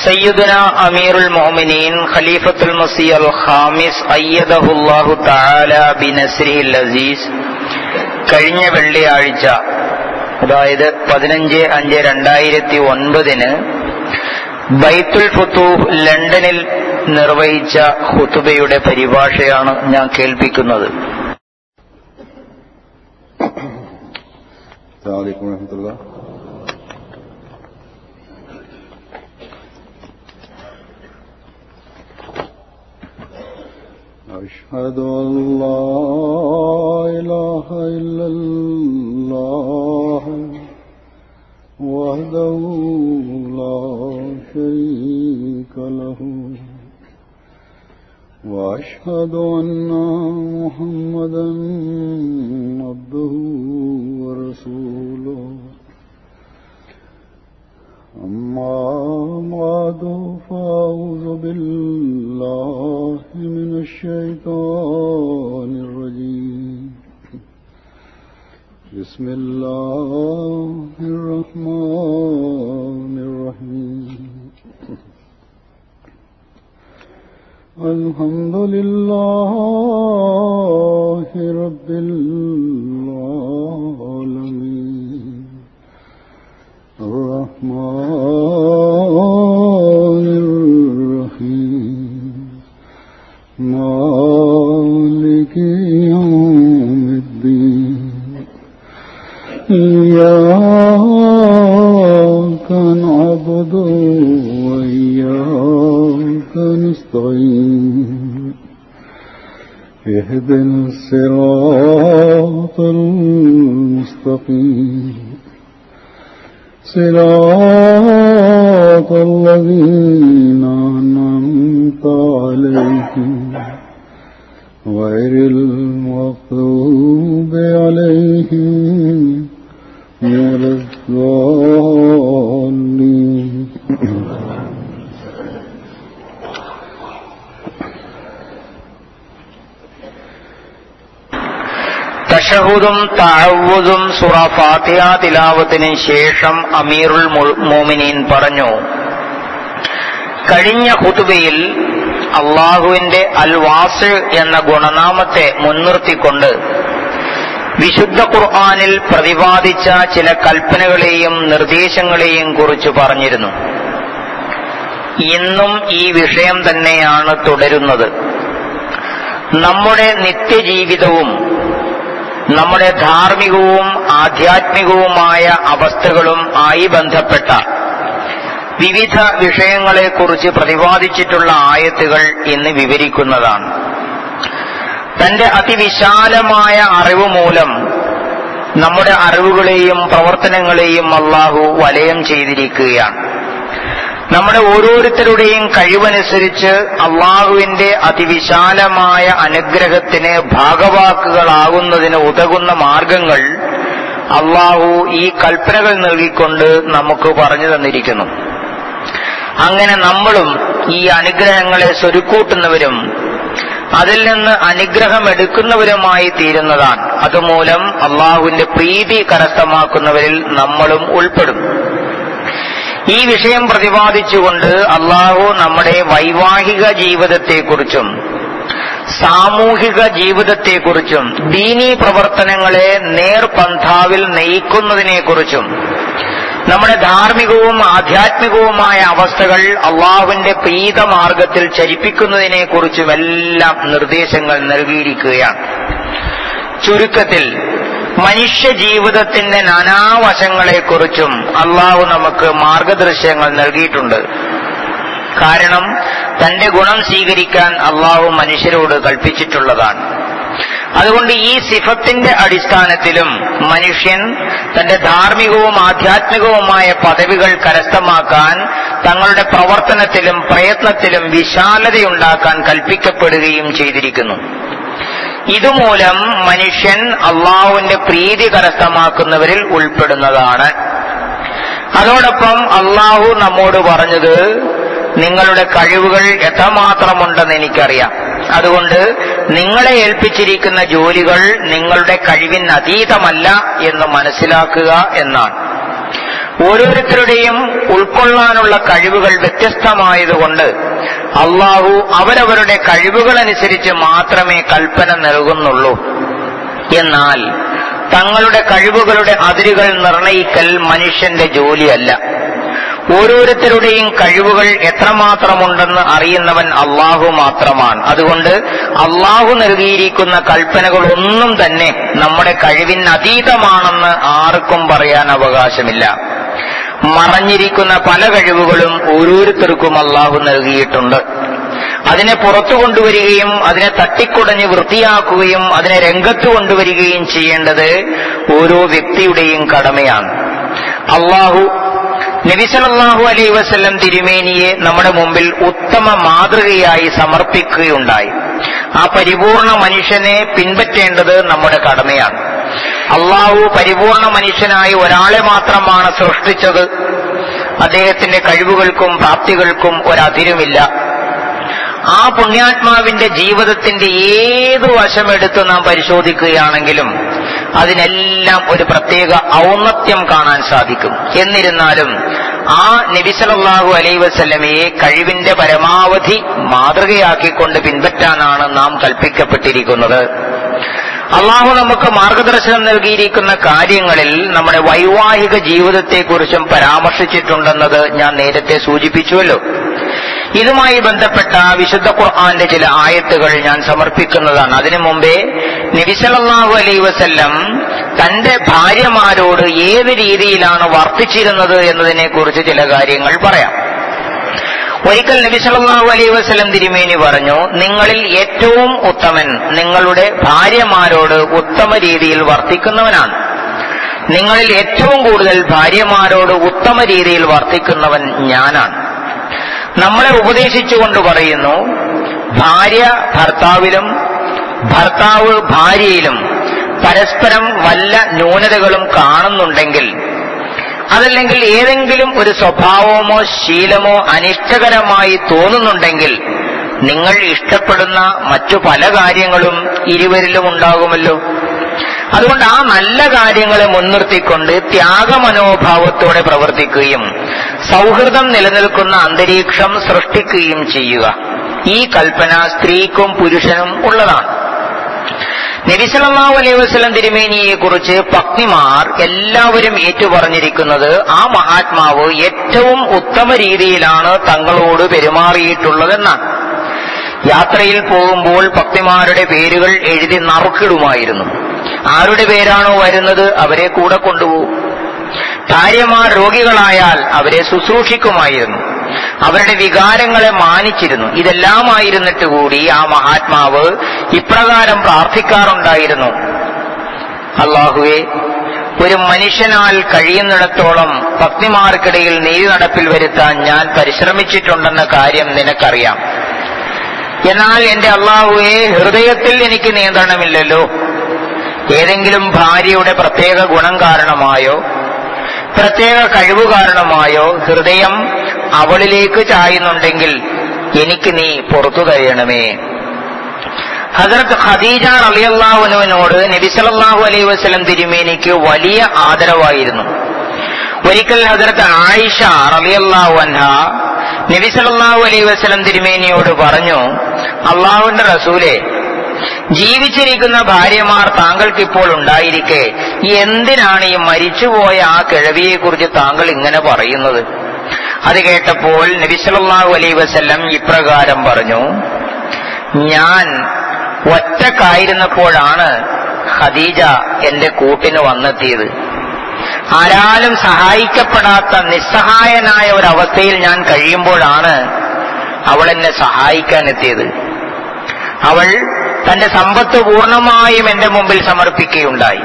സയ്യിദുന അമീറുൽ മുഅ്മിനീൻ ഖലീഫത്തുൽ മസീഹ് അൽ ഖാമിസ് അയ്യദഹുല്ലാഹു തആല ബിനസ്രിഹിൽ അസീസ് കഴിഞ്ഞ വെള്ളിയാഴ്ച അതായത് പതിനഞ്ച് അഞ്ച് രണ്ടായിരത്തി ഒൻപതിന് ബൈത്തുൽ ഫുത്തൂഹ് ലണ്ടനിൽ നിർവഹിച്ച ഹുത്തുബയുടെ പരിഭാഷയാണ് ഞാൻ കേൾപ്പിക്കുന്നത് السلام عليكم ورحمة الله أشهد أن لا إله إلا الله وحده لا شريك له وأشهد أن محمدا عبده ورسوله أما بعد فأعوذ بالله من الشيطان الرجيم بسم الله الرحمن الرحيم الحمد لله رب العالمين الرحمن الرحيم مالك يوم الدين إياك نعبد وإياك نستعين اهدنا الصراط المستقيم صراط الذين أنعمت عليهم غير المغضوب عليهم ولا الضالين തഷഹുദും തഅവ്വുദും സൂറ ഫാത്തിഹ തിലാവത്തിന് ശേഷം അമീറുൽ മോമിനീൻ പറഞ്ഞു കഴിഞ്ഞ ഹുതുബയിൽ അള്ളാഹുവിന്റെ അൽ വാസ് എന്ന ഗുണനാമത്തെ മുൻനിർത്തിക്കൊണ്ട് വിശുദ്ധ ഖുർആാനിൽ പ്രതിപാദിച്ച ചില കൽപ്പനകളെയും നിർദ്ദേശങ്ങളെയും കുറിച്ച് പറഞ്ഞിരുന്നു ഇന്നും ഈ വിഷയം തന്നെയാണ് തുടരുന്നത് നമ്മുടെ നിത്യജീവിതവും നമ്മുടെ ധാർമ്മികവും ആധ്യാത്മികവുമായ അവസ്ഥകളും ആയി ബന്ധപ്പെട്ട വിവിധ വിഷയങ്ങളെക്കുറിച്ച് പ്രതിപാദിച്ചിട്ടുള്ള ആയത്തുകൾ ഇന്ന് വിവരിക്കുന്നതാണ് തന്റെ അതിവിശാലമായ അറിവ് മൂലം നമ്മുടെ അറിവുകളെയും പ്രവർത്തനങ്ങളെയും അള്ളാഹു വലയം ചെയ്തിരിക്കുകയാണ് നമ്മുടെ ഓരോരുത്തരുടെയും കഴിവനുസരിച്ച് അള്ളാഹുവിന്റെ അതിവിശാലമായ അനുഗ്രഹത്തിന് ഭാഗവാക്കുകളാകുന്നതിന് ഉതകുന്ന മാർഗങ്ങൾ അള്ളാഹു ഈ കൽപ്പനകൾ നൽകിക്കൊണ്ട് നമുക്ക് പറഞ്ഞു തന്നിരിക്കുന്നു അങ്ങനെ നമ്മളും ഈ അനുഗ്രഹങ്ങളെ സ്വരുക്കൂട്ടുന്നവരും അതിൽ നിന്ന് അനുഗ്രഹം എടുക്കുന്നവരുമായി തീരുന്നതാണ് അതുമൂലം അള്ളാഹുവിന്റെ പ്രീതി കരസ്ഥമാക്കുന്നവരിൽ നമ്മളും ഉൾപ്പെടും ഈ വിഷയം പ്രതിപാദിച്ചുകൊണ്ട് അള്ളാഹു നമ്മുടെ വൈവാഹിക ജീവിതത്തെക്കുറിച്ചും സാമൂഹിക ജീവിതത്തെക്കുറിച്ചും ദീനീ പ്രവർത്തനങ്ങളെ നേർപന്ഥാവിൽ നയിക്കുന്നതിനെക്കുറിച്ചും നമ്മുടെ ധാർമ്മികവും ആധ്യാത്മികവുമായ അവസ്ഥകൾ അള്ളാഹുവിന്റെ പ്രീതമാർഗത്തിൽ ചരിപ്പിക്കുന്നതിനെക്കുറിച്ചുമെല്ലാം നിർദ്ദേശങ്ങൾ നൽകിയിരിക്കുകയാണ് ചുരുക്കത്തിൽ മനുഷ്യ ജീവിതത്തിന്റെ നാനാവശങ്ങളെക്കുറിച്ചും അള്ളാഹു നമുക്ക് മാർഗദർശനങ്ങൾ നൽകിയിട്ടുണ്ട് കാരണം തന്റെ ഗുണം സ്വീകരിക്കാൻ അള്ളാഹു മനുഷ്യരോട് കൽപ്പിച്ചിട്ടുള്ളതാണ് അതുകൊണ്ട് ഈ സിഫത്തിന്റെ അടിസ്ഥാനത്തിലും മനുഷ്യൻ തന്റെ ധാർമ്മികവും ആധ്യാത്മികവുമായ പദവികൾ കരസ്ഥമാക്കാൻ തങ്ങളുടെ പ്രവർത്തനത്തിലും പ്രയത്നത്തിലും വിശാലതയുണ്ടാക്കാൻ കൽപ്പിക്കപ്പെടുകയും ചെയ്തിരിക്കുന്നു ഇതുമൂലം മനുഷ്യൻ അള്ളാഹുവിന്റെ പ്രീതി കരസ്ഥമാക്കുന്നവരിൽ ഉൾപ്പെടുന്നതാണ് അതോടൊപ്പം അള്ളാഹു നമ്മോട് പറഞ്ഞത് നിങ്ങളുടെ കഴിവുകൾ എത്രമാത്രമുണ്ടെന്ന് എനിക്കറിയാം അതുകൊണ്ട് നിങ്ങളെ ഏൽപ്പിച്ചിരിക്കുന്ന ജോലികൾ നിങ്ങളുടെ കഴിവിന് അതീതമല്ല എന്ന് മനസ്സിലാക്കുക എന്നാണ് ഓരോരുത്തരുടെയും ഉൾക്കൊള്ളാനുള്ള കഴിവുകൾ വ്യത്യസ്തമായതുകൊണ്ട് അള്ളാഹു അവരവരുടെ കഴിവുകളനുസരിച്ച് മാത്രമേ കൽപ്പന നൽകുന്നുള്ളൂ എന്നാൽ തങ്ങളുടെ കഴിവുകളുടെ അതിരുകൾ നിർണയിക്കൽ മനുഷ്യന്റെ ജോലിയല്ല ഓരോരുത്തരുടെയും കഴിവുകൾ എത്രമാത്രമുണ്ടെന്ന് അറിയുന്നവൻ അള്ളാഹു മാത്രമാണ് അതുകൊണ്ട് അള്ളാഹു നൽകിയിരിക്കുന്ന കൽപ്പനകളൊന്നും തന്നെ നമ്മുടെ കഴിവിന് അതീതമാണെന്ന് ആർക്കും പറയാൻ അവകാശമില്ല മറഞ്ഞിരിക്കുന്ന പല കഴിവുകളും ഓരോരുത്തർക്കും അള്ളാഹു നൽകിയിട്ടുണ്ട് അതിനെ പുറത്തു കൊണ്ടുവരികയും അതിനെ തട്ടിക്കുടഞ്ഞ് വൃത്തിയാക്കുകയും അതിനെ രംഗത്ത് കൊണ്ടുവരികയും ചെയ്യേണ്ടത് ഓരോ വ്യക്തിയുടെയും കടമയാണ് അള്ളാഹു നബിസലല്ലാഹു അലൈ വസല്ലം തിരുമേനിയെ നമ്മുടെ മുമ്പിൽ ഉത്തമ മാതൃകയായി സമർപ്പിക്കുകയുണ്ടായി ആ പരിപൂർണ മനുഷ്യനെ പിൻപറ്റേണ്ടത് നമ്മുടെ കടമയാണ് അള്ളാഹു പരിപൂർണ മനുഷ്യനായി ഒരാളെ മാത്രമാണ് സൃഷ്ടിച്ചത് അദ്ദേഹത്തിന്റെ കഴിവുകൾക്കും പ്രാപ്തികൾക്കും ഒരതിരുമില്ല ആ പുണ്യാത്മാവിന്റെ ജീവിതത്തിന്റെ ഏത് വശമെടുത്ത് നാം പരിശോധിക്കുകയാണെങ്കിലും അതിനെല്ലാം ഒരു പ്രത്യേക ഔന്നത്യം കാണാൻ സാധിക്കും എന്നിരുന്നാലും ആ നബിസലല്ലാഹു അലൈ വസല്ലമയെ കഴിവിന്റെ പരമാവധി മാതൃകയാക്കിക്കൊണ്ട് പിൻപറ്റാനാണ് നാം കൽപ്പിക്കപ്പെട്ടിരിക്കുന്നത് അള്ളാഹു നമുക്ക് മാർഗദർശനം നൽകിയിരിക്കുന്ന കാര്യങ്ങളിൽ നമ്മുടെ വൈവാഹിക ജീവിതത്തെക്കുറിച്ചും പരാമർശിച്ചിട്ടുണ്ടെന്നത് ഞാൻ നേരത്തെ സൂചിപ്പിച്ചുവല്ലോ ഇതുമായി ബന്ധപ്പെട്ട വിശുദ്ധ ഖുർആന്റെ ചില ആയത്തുകൾ ഞാൻ സമർപ്പിക്കുന്നതാണ് അതിനു മുമ്പേ നബിസലല്ലാഹു അലൈ വസല്ലം തന്റെ ഭാര്യമാരോട് ഏത് രീതിയിലാണ് വർത്തിച്ചിരുന്നത് എന്നതിനെക്കുറിച്ച് ചില കാര്യങ്ങൾ പറയാം ഒരിക്കൽ നബി സല്ലല്ലാഹു അലൈഹി വസല്ലം തിരുമേനി പറഞ്ഞു നിങ്ങളിൽ ഏറ്റവും ഉത്തമൻ നിങ്ങളുടെ ഭാര്യമാരോട് ഉത്തമ രീതിയിൽ വർത്തിക്കുന്നവനാണ് നിങ്ങളിൽ ഏറ്റവും കൂടുതൽ ഭാര്യമാരോട് ഉത്തമ രീതിയിൽ വർത്തിക്കുന്നവൻ ഞാനാണ് നമ്മളെ ഉപദേശിച്ചുകൊണ്ട് പറയുന്നു ഭാര്യ ഭർത്താവിലും ഭർത്താവ് ഭാര്യയിലും പരസ്പരം വല്ല ന്യൂനതകളും കാണുന്നുണ്ടെങ്കിൽ അതല്ലെങ്കിൽ ഏതെങ്കിലും ഒരു സ്വഭാവമോ ശീലമോ അനിഷ്ടകരമായി തോന്നുന്നുണ്ടെങ്കിൽ നിങ്ങൾ ഇഷ്ടപ്പെടുന്ന മറ്റു പല കാര്യങ്ങളും ഇരുവരിലും ഉണ്ടാകുമല്ലോ അതുകൊണ്ട് ആ നല്ല കാര്യങ്ങളെ മുൻനിർത്തിക്കൊണ്ട് ത്യാഗമനോഭാവത്തോടെ പ്രവർത്തിക്കുകയും സൗഹൃദം നിലനിൽക്കുന്ന അന്തരീക്ഷം സൃഷ്ടിക്കുകയും ചെയ്യുക ഈ കൽപ്പന സ്ത്രീക്കും പുരുഷനും ഉള്ളതാണ് നബിസലല്ലാഹു അലൈഹി വസല്ലം തിരുമേനിയെ കുറിച്ച് പത്നിമാർ എല്ലാവരും ഏറ്റുപറഞ്ഞിരിക്കുന്നത് ആ മഹാത്മാവ് ഏറ്റവും ഉത്തമ രീതിയിലാണ് തങ്ങളോട് പെരുമാറിയിട്ടുള്ളതെന്നാണ് യാത്രയിൽ പോകുമ്പോൾ പത്നിമാരുടെ പേരുകൾ എഴുതി നറുക്കിടുമായിരുന്നു ആരുടെ പേരാണോ വരുന്നത് അവരെ കൂടെ കൊണ്ടുപോകും ഭാര്യമാർ രോഗികളായാൽ അവരെ ശുശ്രൂഷിക്കുമായിരുന്നു അവരുടെ വികാരങ്ങളെ മാനിച്ചിരുന്നു ഇതെല്ലാമായിരുന്നിട്ട് കൂടി ആ മഹാത്മാവ് ഇപ്രകാരം പ്രാർത്ഥിക്കാറുണ്ടായിരുന്നു അള്ളാഹുവെ ഒരു മനുഷ്യനാൽ കഴിയുന്നിടത്തോളം പത്നിമാർക്കിടയിൽ നീതി നടപ്പിൽ വരുത്താൻ ഞാൻ പരിശ്രമിച്ചിട്ടുണ്ടെന്ന കാര്യം നിനക്കറിയാം എന്നാൽ എന്റെ അള്ളാഹുവെ ഹൃദയത്തിൽ എനിക്ക് നിയന്ത്രണമില്ലല്ലോ ഏതെങ്കിലും ഭാര്യയുടെ പ്രത്യേക ഗുണം കാരണമായോ പ്രത്യേക കഴിവ് കാരണമായോ ഹൃദയം അവളിലേക്ക് ചായുന്നുണ്ടെങ്കിൽ എനിക്ക് നീ പുറത്തു തരയണമേ ഹസരത്ത് ഖദീജ റളിയല്ലാഹുവിനോട് നബി സല്ലല്ലാഹു അലൈഹി വസല്ലം തിരുമേനിക്ക് വലിയ ആദരവായിരുന്നു ഒരിക്കൽ ഹസരത്ത് ആയിഷ റളിയല്ലാഹു അൻഹ നബി സല്ലല്ലാഹു അലൈഹി വസല്ലം തിരുമേനിയോട് പറഞ്ഞു അള്ളാഹുവിന്റെ റസൂലെ ജീവിച്ചിരിക്കുന്ന ഭാര്യമാർ താങ്കൾക്ക് ഇപ്പോൾ ഉണ്ടായിരിക്കെ എന്തിനാണ് ഈ മരിച്ചുപോയ ആ കിഴവിയെക്കുറിച്ച് താങ്കൾ ഇങ്ങനെ പറയുന്നത് അത് കേട്ടപ്പോൾ നബി സല്ലല്ലാഹു അലൈഹി വസല്ലം ഇപ്രകാരം പറഞ്ഞു ഞാൻ ഒറ്റക്കായിരുന്നപ്പോഴാണ് ഖദീജ എന്റെ കൂട്ടിന് വന്നെത്തിയത് ആരാലും സഹായിക്കപ്പെടാത്ത നിസ്സഹായനായ ഒരവസ്ഥയിൽ ഞാൻ കഴിയുമ്പോഴാണ് അവൾ എന്നെ സഹായിക്കാൻ എത്തിയത് അവൾ തന്റെ സമ്പത്ത് പൂർണ്ണമായും എന്റെ മുമ്പിൽ സമർപ്പിക്കുകയുണ്ടായി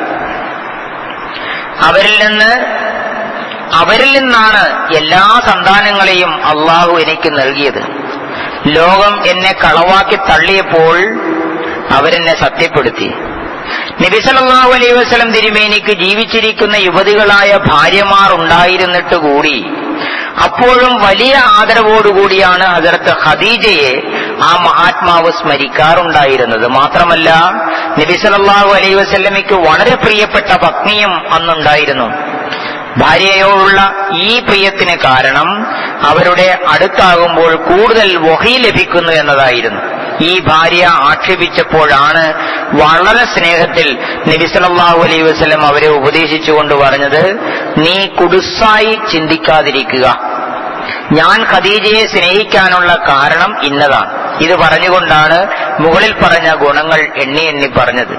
അവരിൽ നിന്ന് അവരിൽ നിന്നാണ് എല്ലാ സന്താനങ്ങളെയും അള്ളാഹു എനിക്ക് നൽകിയത് ലോകം എന്നെ കളവാക്കി തള്ളിയപ്പോൾ അവരെന്നെ സത്യപ്പെടുത്തി നബിസലല്ലാഹു അലൈഹി വസല്ലം തിരുമേനിക്ക് ജീവിച്ചിരിക്കുന്ന യുവതികളായ ഭാര്യമാർ ഉണ്ടായിരുന്നിട്ട് കൂടി അപ്പോഴും വലിയ ആദരവോടുകൂടിയാണ് ഹജറത്ത് ഖദീജയെ ആ മഹാത്മാവ് സ്മരിക്കാറുണ്ടായിരുന്നത് മാത്രമല്ല നബിസലല്ലാഹു അലൈഹി വസല്ലമയ്ക്ക് വളരെ പ്രിയപ്പെട്ട പത്നിയും അന്നുണ്ടായിരുന്നു ഭാര്യയോടുള്ള ഈ പ്രിയത്തിന് കാരണം അവരുടെ അടുത്താകുമ്പോൾ കൂടുതൽ വഹി ലഭിക്കുന്നു എന്നതായിരുന്നു ഈ ഭാര്യ ആക്ഷേപിച്ചപ്പോഴാണ് വളരെ സ്നേഹത്തിൽ നബിസലല്ലാഹു അലൈഹി വസ്ലം അവരെ ഉപദേശിച്ചുകൊണ്ട് പറഞ്ഞത് നീ കുടുസായി ചിന്തിക്കാതിരിക്കുക ഞാൻ ഖദീജയെ സ്നേഹിക്കാനുള്ള കാരണം ഇന്നതാണ് ഇത് പറഞ്ഞുകൊണ്ടാണ് മുകളിൽ പറഞ്ഞ ഗുണങ്ങൾ എണ്ണി എണ്ണി പറഞ്ഞത്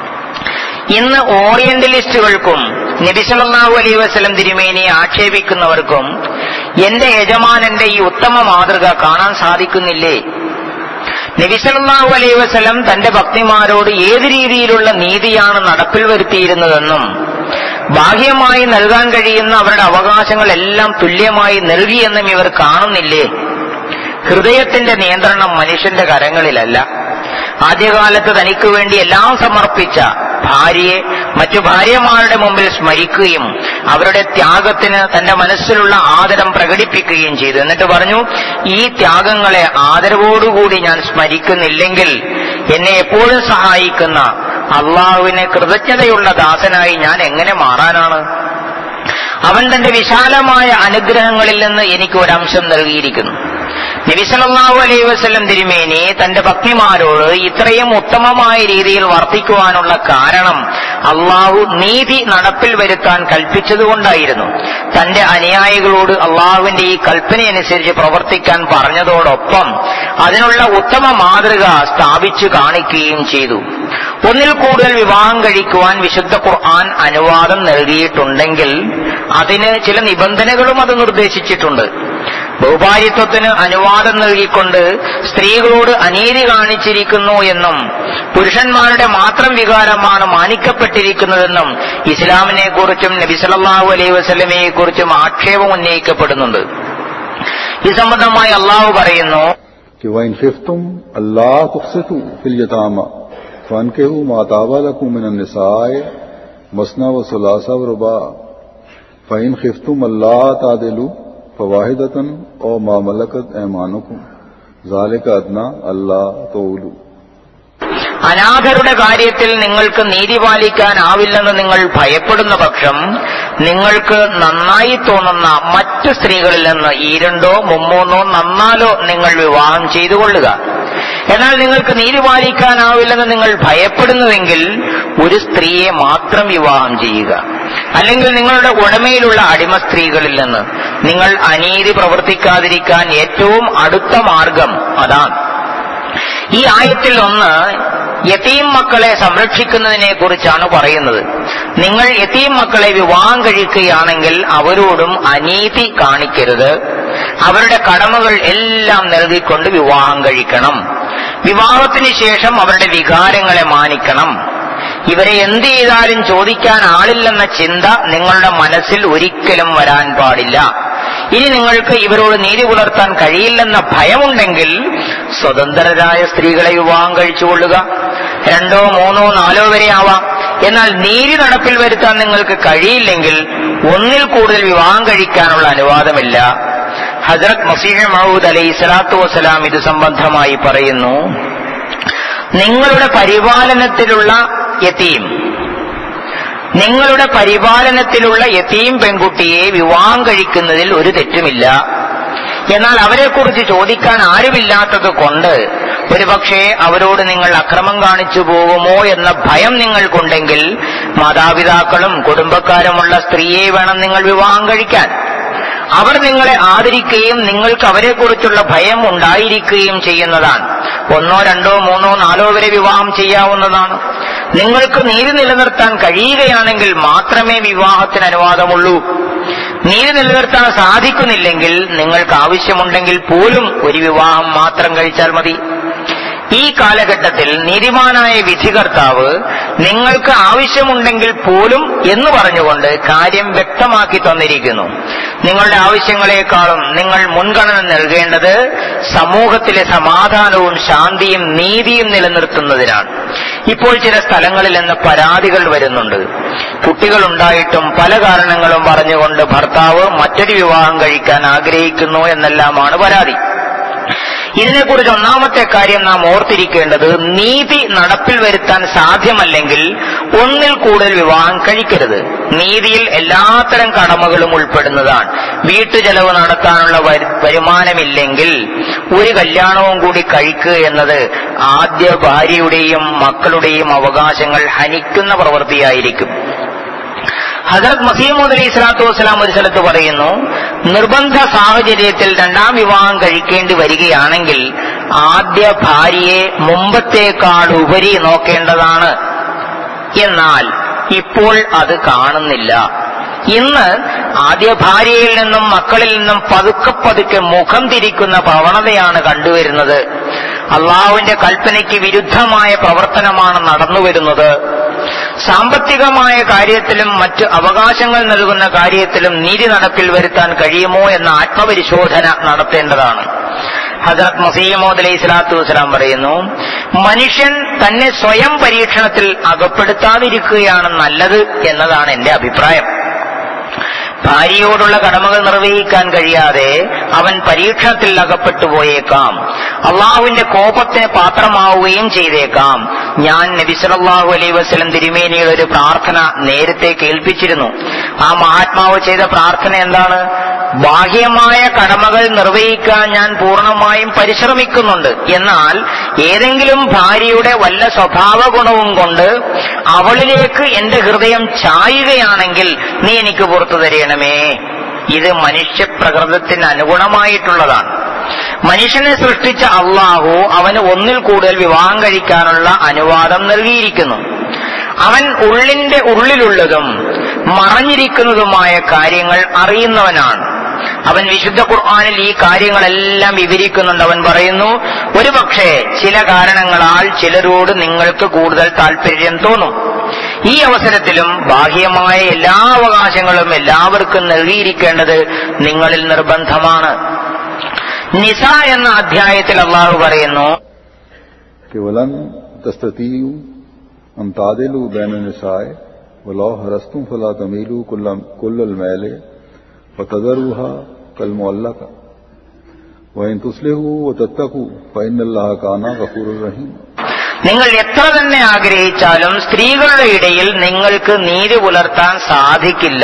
ഇന്ന് ഓറിയന്റലിസ്റ്റുകൾക്കും നബിസലല്ലാഹു അലൈഹി വസ്ലം തിരുമേനിയെ ആക്ഷേപിക്കുന്നവർക്കും എന്റെ യജമാനന്റെ ഈ ഉത്തമ മാതൃക കാണാൻ സാധിക്കുന്നില്ലേ നബിസലല്ലാഹു അലൈഹി വസ്ലം തന്റെ ഭക്തിമാരോട് ഏത് രീതിയിലുള്ള നീതിയാണ് നടപ്പിൽ വരുത്തിയിരുന്നതെന്നും ബാഹ്യമായി നൽകാൻ കഴിയുന്ന അവരുടെ അവകാശങ്ങളെല്ലാം തുല്യമായി നൽകിയെന്നും ഇവർ കാണുന്നില്ലേ ഹൃദയത്തിന്റെ നിയന്ത്രണം മനുഷ്യന്റെ കരങ്ങളിലല്ല ആദ്യകാലത്ത് തനിക്ക് വേണ്ടി എല്ലാം സമർപ്പിച്ച ഭാര്യയെ മറ്റു ഭാര്യമാരുടെ മുമ്പിൽ സ്മരിക്കുകയും അവരുടെ ത്യാഗത്തിന് തന്റെ മനസ്സിലുള്ള ആദരം പ്രകടിപ്പിക്കുകയും ചെയ്തു എന്നിട്ട് പറഞ്ഞു ഈ ത്യാഗങ്ങളെ ആദരവോടുകൂടി ഞാൻ സ്മരിക്കുന്നില്ലെങ്കിൽ എന്നെ എപ്പോഴും സഹായിക്കുന്ന അള്ളാഹുവിനെ കൃതജ്ഞതയുള്ള ദാസനായി ഞാൻ എങ്ങനെ മാറാനാണ് അവൻ തന്റെ വിശാലമായ അനുഗ്രഹങ്ങളിൽ നിന്ന് എനിക്ക് ഒരംശം നൽകിയിരിക്കുന്നു നബിസലല്ലാഹു അലൈഹി വസ്ലം തിരുമേനി തന്റെ ഭക്തിമാരോട് ഇത്രയും ഉത്തമമായ രീതിയിൽ വർത്തിക്കുവാനുള്ള കാരണം അള്ളാഹു നീതി നടപ്പിൽ വരുത്താൻ കൽപ്പിച്ചതുകൊണ്ടായിരുന്നു തന്റെ അനുയായികളോട് അള്ളാഹുവിന്റെ ഈ കൽപ്പനയനുസരിച്ച് പ്രവർത്തിക്കാൻ പറഞ്ഞതോടൊപ്പം അതിനുള്ള ഉത്തമ മാതൃക സ്ഥാപിച്ചു കാണിക്കുകയും ചെയ്തു ഒന്നിൽ കൂടുതൽ വിവാഹം കഴിക്കുവാൻ വിശുദ്ധ ഖുർആൻ അനുവാദം നൽകിയിട്ടുണ്ടെങ്കിൽ അതിന് ചില നിബന്ധനകളും അത് നിർദ്ദേശിച്ചിട്ടുണ്ട് ബഹുഭാര്യത്വത്തിന് അനുവാദം നൽകിക്കൊണ്ട് സ്ത്രീകളോട് അനീതി കാണിച്ചിരിക്കുന്നു എന്നും പുരുഷന്മാരുടെ മാത്രം വികാരമാണ് മാനിക്കപ്പെട്ടിരിക്കുന്നതെന്നും ഇസ്ലാമിനെ കുറിച്ചും നബിസലല്ലാഹു അലൈഹി വസ്ലമയെ കുറിച്ചും ആക്ഷേപം ഉന്നയിക്കപ്പെടുന്നുണ്ട് ഈ സംബന്ധമായി അള്ളാഹു പറയുന്നു कि वह खिफ्तुम अल्लाह तुकसितु फिल यतामा फनकेहु माताबा लकुम मिन निसाए मसना व सुलासा व रुबा फ़इन खिफ्तुम अल्लाह तादिलु फवाहिदतन और मामलकत ऐमानुकुम ज़ालिक अदना अल्लाह तोलू അനാഥരുടെ കാര്യത്തിൽ നിങ്ങൾക്ക് നീതി പാലിക്കാനാവില്ലെന്ന് നിങ്ങൾ ഭയപ്പെടുന്ന പക്ഷം നിങ്ങൾക്ക് നന്നായി തോന്നുന്ന മറ്റു സ്ത്രീകളിൽ നിന്ന് ഈ രണ്ടോ മുമ്മൂന്നോ നന്നാലോ നിങ്ങൾ വിവാഹം ചെയ്തുകൊള്ളുക എന്നാൽ നിങ്ങൾക്ക് നീതി പാലിക്കാനാവില്ലെന്ന് നിങ്ങൾ ഭയപ്പെടുന്നുവെങ്കിൽ ഒരു സ്ത്രീയെ മാത്രം വിവാഹം ചെയ്യുക അല്ലെങ്കിൽ നിങ്ങളുടെ ഉടമയിലുള്ള അടിമ സ്ത്രീകളിൽ നിന്ന് നിങ്ങൾ അനീതി പ്രവർത്തിക്കാതിരിക്കാൻ ഏറ്റവും അടുത്ത മാർഗം അതാണ് ഈ ആയത്തിൽ ഒന്ന് യതീം മക്കളെ സംരക്ഷിക്കുന്നതിനെ കുറിച്ചാണ് പറയുന്നത് നിങ്ങൾ യതീം മക്കളെ വിവാഹം കഴിക്കുകയാണെങ്കിൽ അവരോടും അനീതി കാണിക്കരുത് അവരുടെ കടമകൾ എല്ലാം നൽകിക്കൊണ്ട് വിവാഹം കഴിക്കണം വിവാഹത്തിന് ശേഷം അവരുടെ വികാരങ്ങളെ മാനിക്കണം ഇവരെ എന്ത് ചെയ്താലും ചോദിക്കാൻ ആളില്ലെന്ന ചിന്ത നിങ്ങളുടെ മനസ്സിൽ ഒരിക്കലും വരാൻ പാടില്ല ഇനി നിങ്ങൾക്ക് ഇവരോട് നീതി പുലർത്താൻ കഴിയില്ലെന്ന ഭയമുണ്ടെങ്കിൽ സ്വതന്ത്രരായ സ്ത്രീകളെ വിവാഹം കഴിച്ചുകൊള്ളുക രണ്ടോ മൂന്നോ നാലോ വരെ ആവാം എന്നാൽ നീതി നടപ്പിൽ വരുത്താൻ നിങ്ങൾക്ക് കഴിയില്ലെങ്കിൽ ഒന്നിൽ കൂടുതൽ വിവാഹം കഴിക്കാനുള്ള അനുവാദമില്ല ഹജറത് മസീഹ് മഹൂദ് അലൈഹി സ്വലാത്തു വസ്സലാം ഇത് സംബന്ധമായി പറയുന്നു നിങ്ങളുടെ പരിപാലനത്തിലുള്ള യതീം നിങ്ങളുടെ പരിപാലനത്തിലുള്ള യതീം പെൺകുട്ടിയെ വിവാഹം കഴിക്കുന്നതിൽ ഒരു തെറ്റുമില്ല എന്നാൽ അവരെക്കുറിച്ച് ചോദിക്കാൻ ആരുമില്ലാത്തത് കൊണ്ട് ഒരുപക്ഷെ അവരോട് നിങ്ങൾ അക്രമം കാണിച്ചു പോകുമോ എന്ന ഭയം നിങ്ങൾക്കുണ്ടെങ്കിൽ മാതാപിതാക്കളും കുടുംബക്കാരുമുള്ള സ്ത്രീയെ വേണം നിങ്ങൾ വിവാഹം കഴിക്കാൻ അവർ നിങ്ങളെ ആദരിക്കുകയും നിങ്ങൾക്ക് അവരെക്കുറിച്ചുള്ള ഭയം ഉണ്ടായിരിക്കുകയും ചെയ്യുന്നതാണ് ഒന്നോ രണ്ടോ മൂന്നോ നാലോ വരെ വിവാഹം ചെയ്യാവുന്നതാണ് നിങ്ങൾക്ക് നീതി നിലനിർത്താൻ കഴിയുകയാണെങ്കിൽ മാത്രമേ വിവാഹത്തിന് അനുവാദമുള്ളൂ നീതി നിലനിർത്താൻ സാധിക്കുന്നില്ലെങ്കിൽ നിങ്ങൾക്ക് ആവശ്യമുണ്ടെങ്കിൽ പോലും ഒരു വിവാഹം മാത്രം കഴിച്ചാൽ മതി ഈ കാലഘട്ടത്തിൽ നീതിമാനായ വിധികർത്താവ് നിങ്ങൾക്ക് ആവശ്യമുണ്ടെങ്കിൽ പോലും എന്ന് പറഞ്ഞുകൊണ്ട് കാര്യം വ്യക്തമാക്കി തന്നിരിക്കുന്നു നിങ്ങളുടെ ആവശ്യങ്ങളെക്കാളും നിങ്ങൾ മുൻഗണന നൽകേണ്ടത് സമൂഹത്തിലെ സമാധാനവും ശാന്തിയും നീതിയും നിലനിർത്തുന്നതിനാണ് ഇപ്പോൾ ചില സ്ഥലങ്ങളിൽ നിന്ന് പരാതികൾ വരുന്നുണ്ട് കുട്ടികളുണ്ടായിട്ടും പല കാരണങ്ങളും പറഞ്ഞുകൊണ്ട് ഭർത്താവ് മറ്റൊരു വിവാഹം കഴിക്കാൻ ആഗ്രഹിക്കുന്നു എന്നെല്ലാമാണ് പരാതി ഇതിനെക്കുറിച്ച് ഒന്നാമത്തെ കാര്യം നാം ഓർത്തിരിക്കേണ്ടത് നീതി നടപ്പിൽ വരുത്താൻ സാധ്യമല്ലെങ്കിൽ ഒന്നിൽ കൂടുതൽ വിവാഹം കഴിക്കരുത് നീതിയിൽ എല്ലാത്തരം കടമകളും ഉൾപ്പെടുന്നതാണ് വീട്ടുചെലവ് നടത്താനുള്ള വരു- വരുമാനമില്ലെങ്കിൽ ഒരു കല്യാണവും കൂടി കഴിക്കുക എന്നത് ആദ്യ ഭാര്യയുടെയും മക്കളുടെയും അവകാശങ്ങൾ ഹനിക്കുന്ന പ്രവൃത്തിയായിരിക്കും ഹജറത് മസീമൂദ് അലി സ്വലാത്തു വസ്സലാം ഒരു സ്ഥലത്ത് പറയുന്നു നിർബന്ധ സാഹചര്യത്തിൽ രണ്ടാം വിവാഹം കഴിക്കേണ്ടി വരികയാണെങ്കിൽ ആദ്യ ഭാര്യയെ മുമ്പത്തേക്കാൾ ഉപരി നോക്കേണ്ടതാണ് എന്നാൽ ഇപ്പോൾ അത് കാണുന്നില്ല ഇന്ന് ആദ്യ ഭാര്യയിൽ നിന്നും മക്കളിൽ നിന്നും പതുക്കെ പതുക്കെ മുഖം തിരിക്കുന്ന പ്രവണതയാണ് കണ്ടുവരുന്നത് അള്ളാഹുവിന്റെ കൽപ്പനയ്ക്ക് വിരുദ്ധമായ പ്രവർത്തനമാണ് നടന്നുവരുന്നത് സാമ്പത്തികമായ കാര്യത്തിലും മറ്റ് അവകാശങ്ങൾ നൽകുന്ന കാര്യത്തിലും നീതി നടപ്പിൽ വരുത്താൻ കഴിയുമോ എന്ന ആത്മപരിശോധന നടത്തേണ്ടതാണ് ഹസരത് മസീമോദ് അലൈഹി സ്വലാത്തു വസ്സലാം പറയുന്നു മനുഷ്യൻ തന്നെ സ്വയം പരീക്ഷണത്തിൽ അകപ്പെടുത്താതിരിക്കുകയാണ് നല്ലത് എന്നതാണ് എന്റെ അഭിപ്രായം ഭാര്യയോടുള്ള കടമകൾ നിർവഹിക്കാൻ കഴിയാതെ അവൻ പരീക്ഷണത്തിൽ അകപ്പെട്ടു പോയേക്കാം അള്ളാഹുവിന്റെ കോപത്തിന് പാത്രമാവുകയും ചെയ്തേക്കാം ഞാൻ നബി സല്ലല്ലാഹു അലൈഹി വസല്ലം തിരുമേനിയുടെ ഒരു പ്രാർത്ഥന നേരത്തെ കേൾപ്പിച്ചിരുന്നു ആ മഹാത്മാവ് ചെയ്ത പ്രാർത്ഥന എന്താണ് ബാഹ്യമായ കടമകൾ നിർവഹിക്കാൻ ഞാൻ പൂർണ്ണമായും പരിശ്രമിക്കുന്നുണ്ട് എന്നാൽ ഏതെങ്കിലും ഭാര്യയുടെ വല്ല സ്വഭാവ ഗുണവും കൊണ്ട് അവളിലേക്ക് എന്റെ ഹൃദയം ചായുകയാണെങ്കിൽ നീ എനിക്ക് പുറത്തു തരണമേ ഇത് മനുഷ്യ പ്രകൃതത്തിന് അനുഗുണമായിട്ടുള്ളതാണ് മനുഷ്യനെ സൃഷ്ടിച്ച അള്ളാഹു അവന് ഒന്നിൽ കൂടുതൽ വിവാഹം കഴിക്കാനുള്ള അനുവാദം നൽകിയിരിക്കുന്നു അവൻ ഉള്ളിന്റെ ഉള്ളിലുള്ളതും മറഞ്ഞിരിക്കുന്നതുമായ കാര്യങ്ങൾ അറിയുന്നവനാണ് അവൻ വിശുദ്ധ ഖുർആാനിൽ ഈ കാര്യങ്ങളെല്ലാം വിവരിക്കുന്നുണ്ട് അവൻ പറയുന്നു ഒരു പക്ഷേ ചില കാരണങ്ങളാൽ ചിലരോട് നിങ്ങൾക്ക് കൂടുതൽ താല്പര്യം തോന്നും ഈ അവസരത്തിലും ബാഹ്യമായ എല്ലാ അവകാശങ്ങളും എല്ലാവർക്കും നൽകിയിരിക്കേണ്ടത് നിങ്ങളിൽ നിർബന്ധമാണ് നിസ എന്ന അധ്യായത്തിൽ അള്ളാഹു പറയുന്നു कि वलन तस्ततीयू अन तादिलू बैन निसाए वलौ हरस्तुम फला तमीलू कुल्ल मैले व तदरुहा कल मुअल्लका व इन तुस्लिहू व तत्तकू फ़इन अल्लाह काना गफूर रहीम നിങ്ങൾ എത്ര തന്നെ ആഗ്രഹിച്ചാലും സ്ത്രീകളുടെ ഇടയിൽ നിങ്ങൾക്ക് നീതി പുലർത്താൻ സാധിക്കില്ല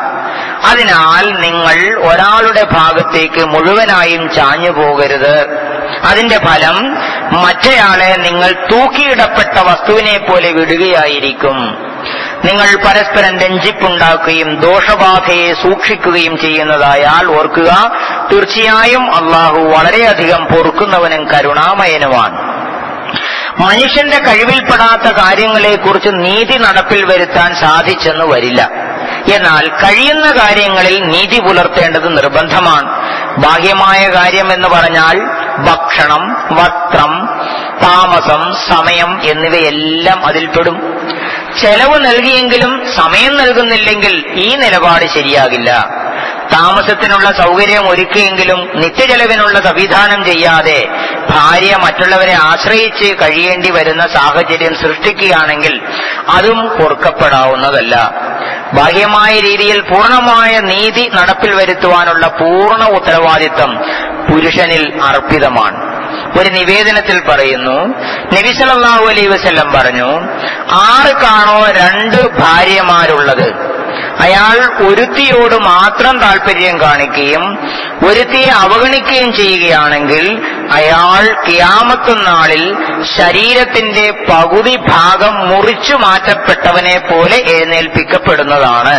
അതിനാൽ നിങ്ങൾ ഒരാളുടെ ഭാഗത്തേക്ക് മുഴുവനായും ചാഞ്ഞു പോകരുത് അതിന്റെ ഫലം മറ്റേയാളെ നിങ്ങൾ തൂക്കിയിടപ്പെട്ട വസ്തുവിനെ പോലെ വിടുകയായിരിക്കും നിങ്ങൾ പരസ്പരം രഞ്ജിപ്പുണ്ടാക്കുകയും ദോഷബാധയെ സൂക്ഷിക്കുകയും ചെയ്യുന്നതായാൽ ഓർക്കുക തീർച്ചയായും അള്ളാഹു വളരെയധികം പൊറുക്കുന്നവനും കരുണാമയനുമാണ് മനുഷ്യന്റെ കഴിവിൽപ്പെടാത്ത കാര്യങ്ങളെക്കുറിച്ച് നീതി നടപ്പിൽ വരുത്താൻ സാധിച്ചെന്ന് വരില്ല എന്നാൽ കഴിയുന്ന കാര്യങ്ങളിൽ നീതി പുലർത്തേണ്ടത് നിർബന്ധമാണ് ബാഹ്യമായ കാര്യം എന്ന് പറഞ്ഞാൽ ഭക്ഷണം വസ്ത്രം താമസം സമയം എന്നിവയെല്ലാം അതിൽപ്പെടും ചെലവ് നൽകിയെങ്കിലും സമയം നൽകുന്നില്ലെങ്കിൽ ഈ നിലപാട് ശരിയാകില്ല താമസത്തിനുള്ള സൗകര്യം ഒരുക്കിയെങ്കിലും നിത്യചെലവിനുള്ള സംവിധാനം ചെയ്യാതെ ഭാര്യ മറ്റുള്ളവരെ ആശ്രയിച്ച് കഴിയേണ്ടി വരുന്ന സാഹചര്യം സൃഷ്ടിക്കുകയാണെങ്കിൽ അതും പൊറുക്കപ്പെടാവുന്നതല്ല ബാഹ്യമായ രീതിയിൽ പൂർണ്ണമായ നീതി നടപ്പിൽ വരുത്തുവാനുള്ള പൂർണ്ണ ഉത്തരവാദിത്തം പുരുഷനിൽ അർപ്പിതമാണ് ഒരു നിവേദനത്തിൽ പറയുന്നു നബി സല്ലല്ലാഹു അലൈഹി വസല്ലം പറഞ്ഞു ആർക്കാണോ രണ്ട് ഭാര്യമാരുള്ളത് അയാൾ ഒരുത്തിയോട് മാത്രം താല്പര്യം കാണിക്കുകയും ഒരുത്തിയെ അവഗണിക്കുകയും ചെയ്യുകയാണെങ്കിൽ അയാൾ കിയാമത്ത് നാളിൽ ശരീരത്തിന്റെ പകുതി ഭാഗം മുറിച്ചു മാറ്റപ്പെട്ടവനെ പോലെ എഴുന്നേൽപ്പിക്കപ്പെടുന്നതാണ്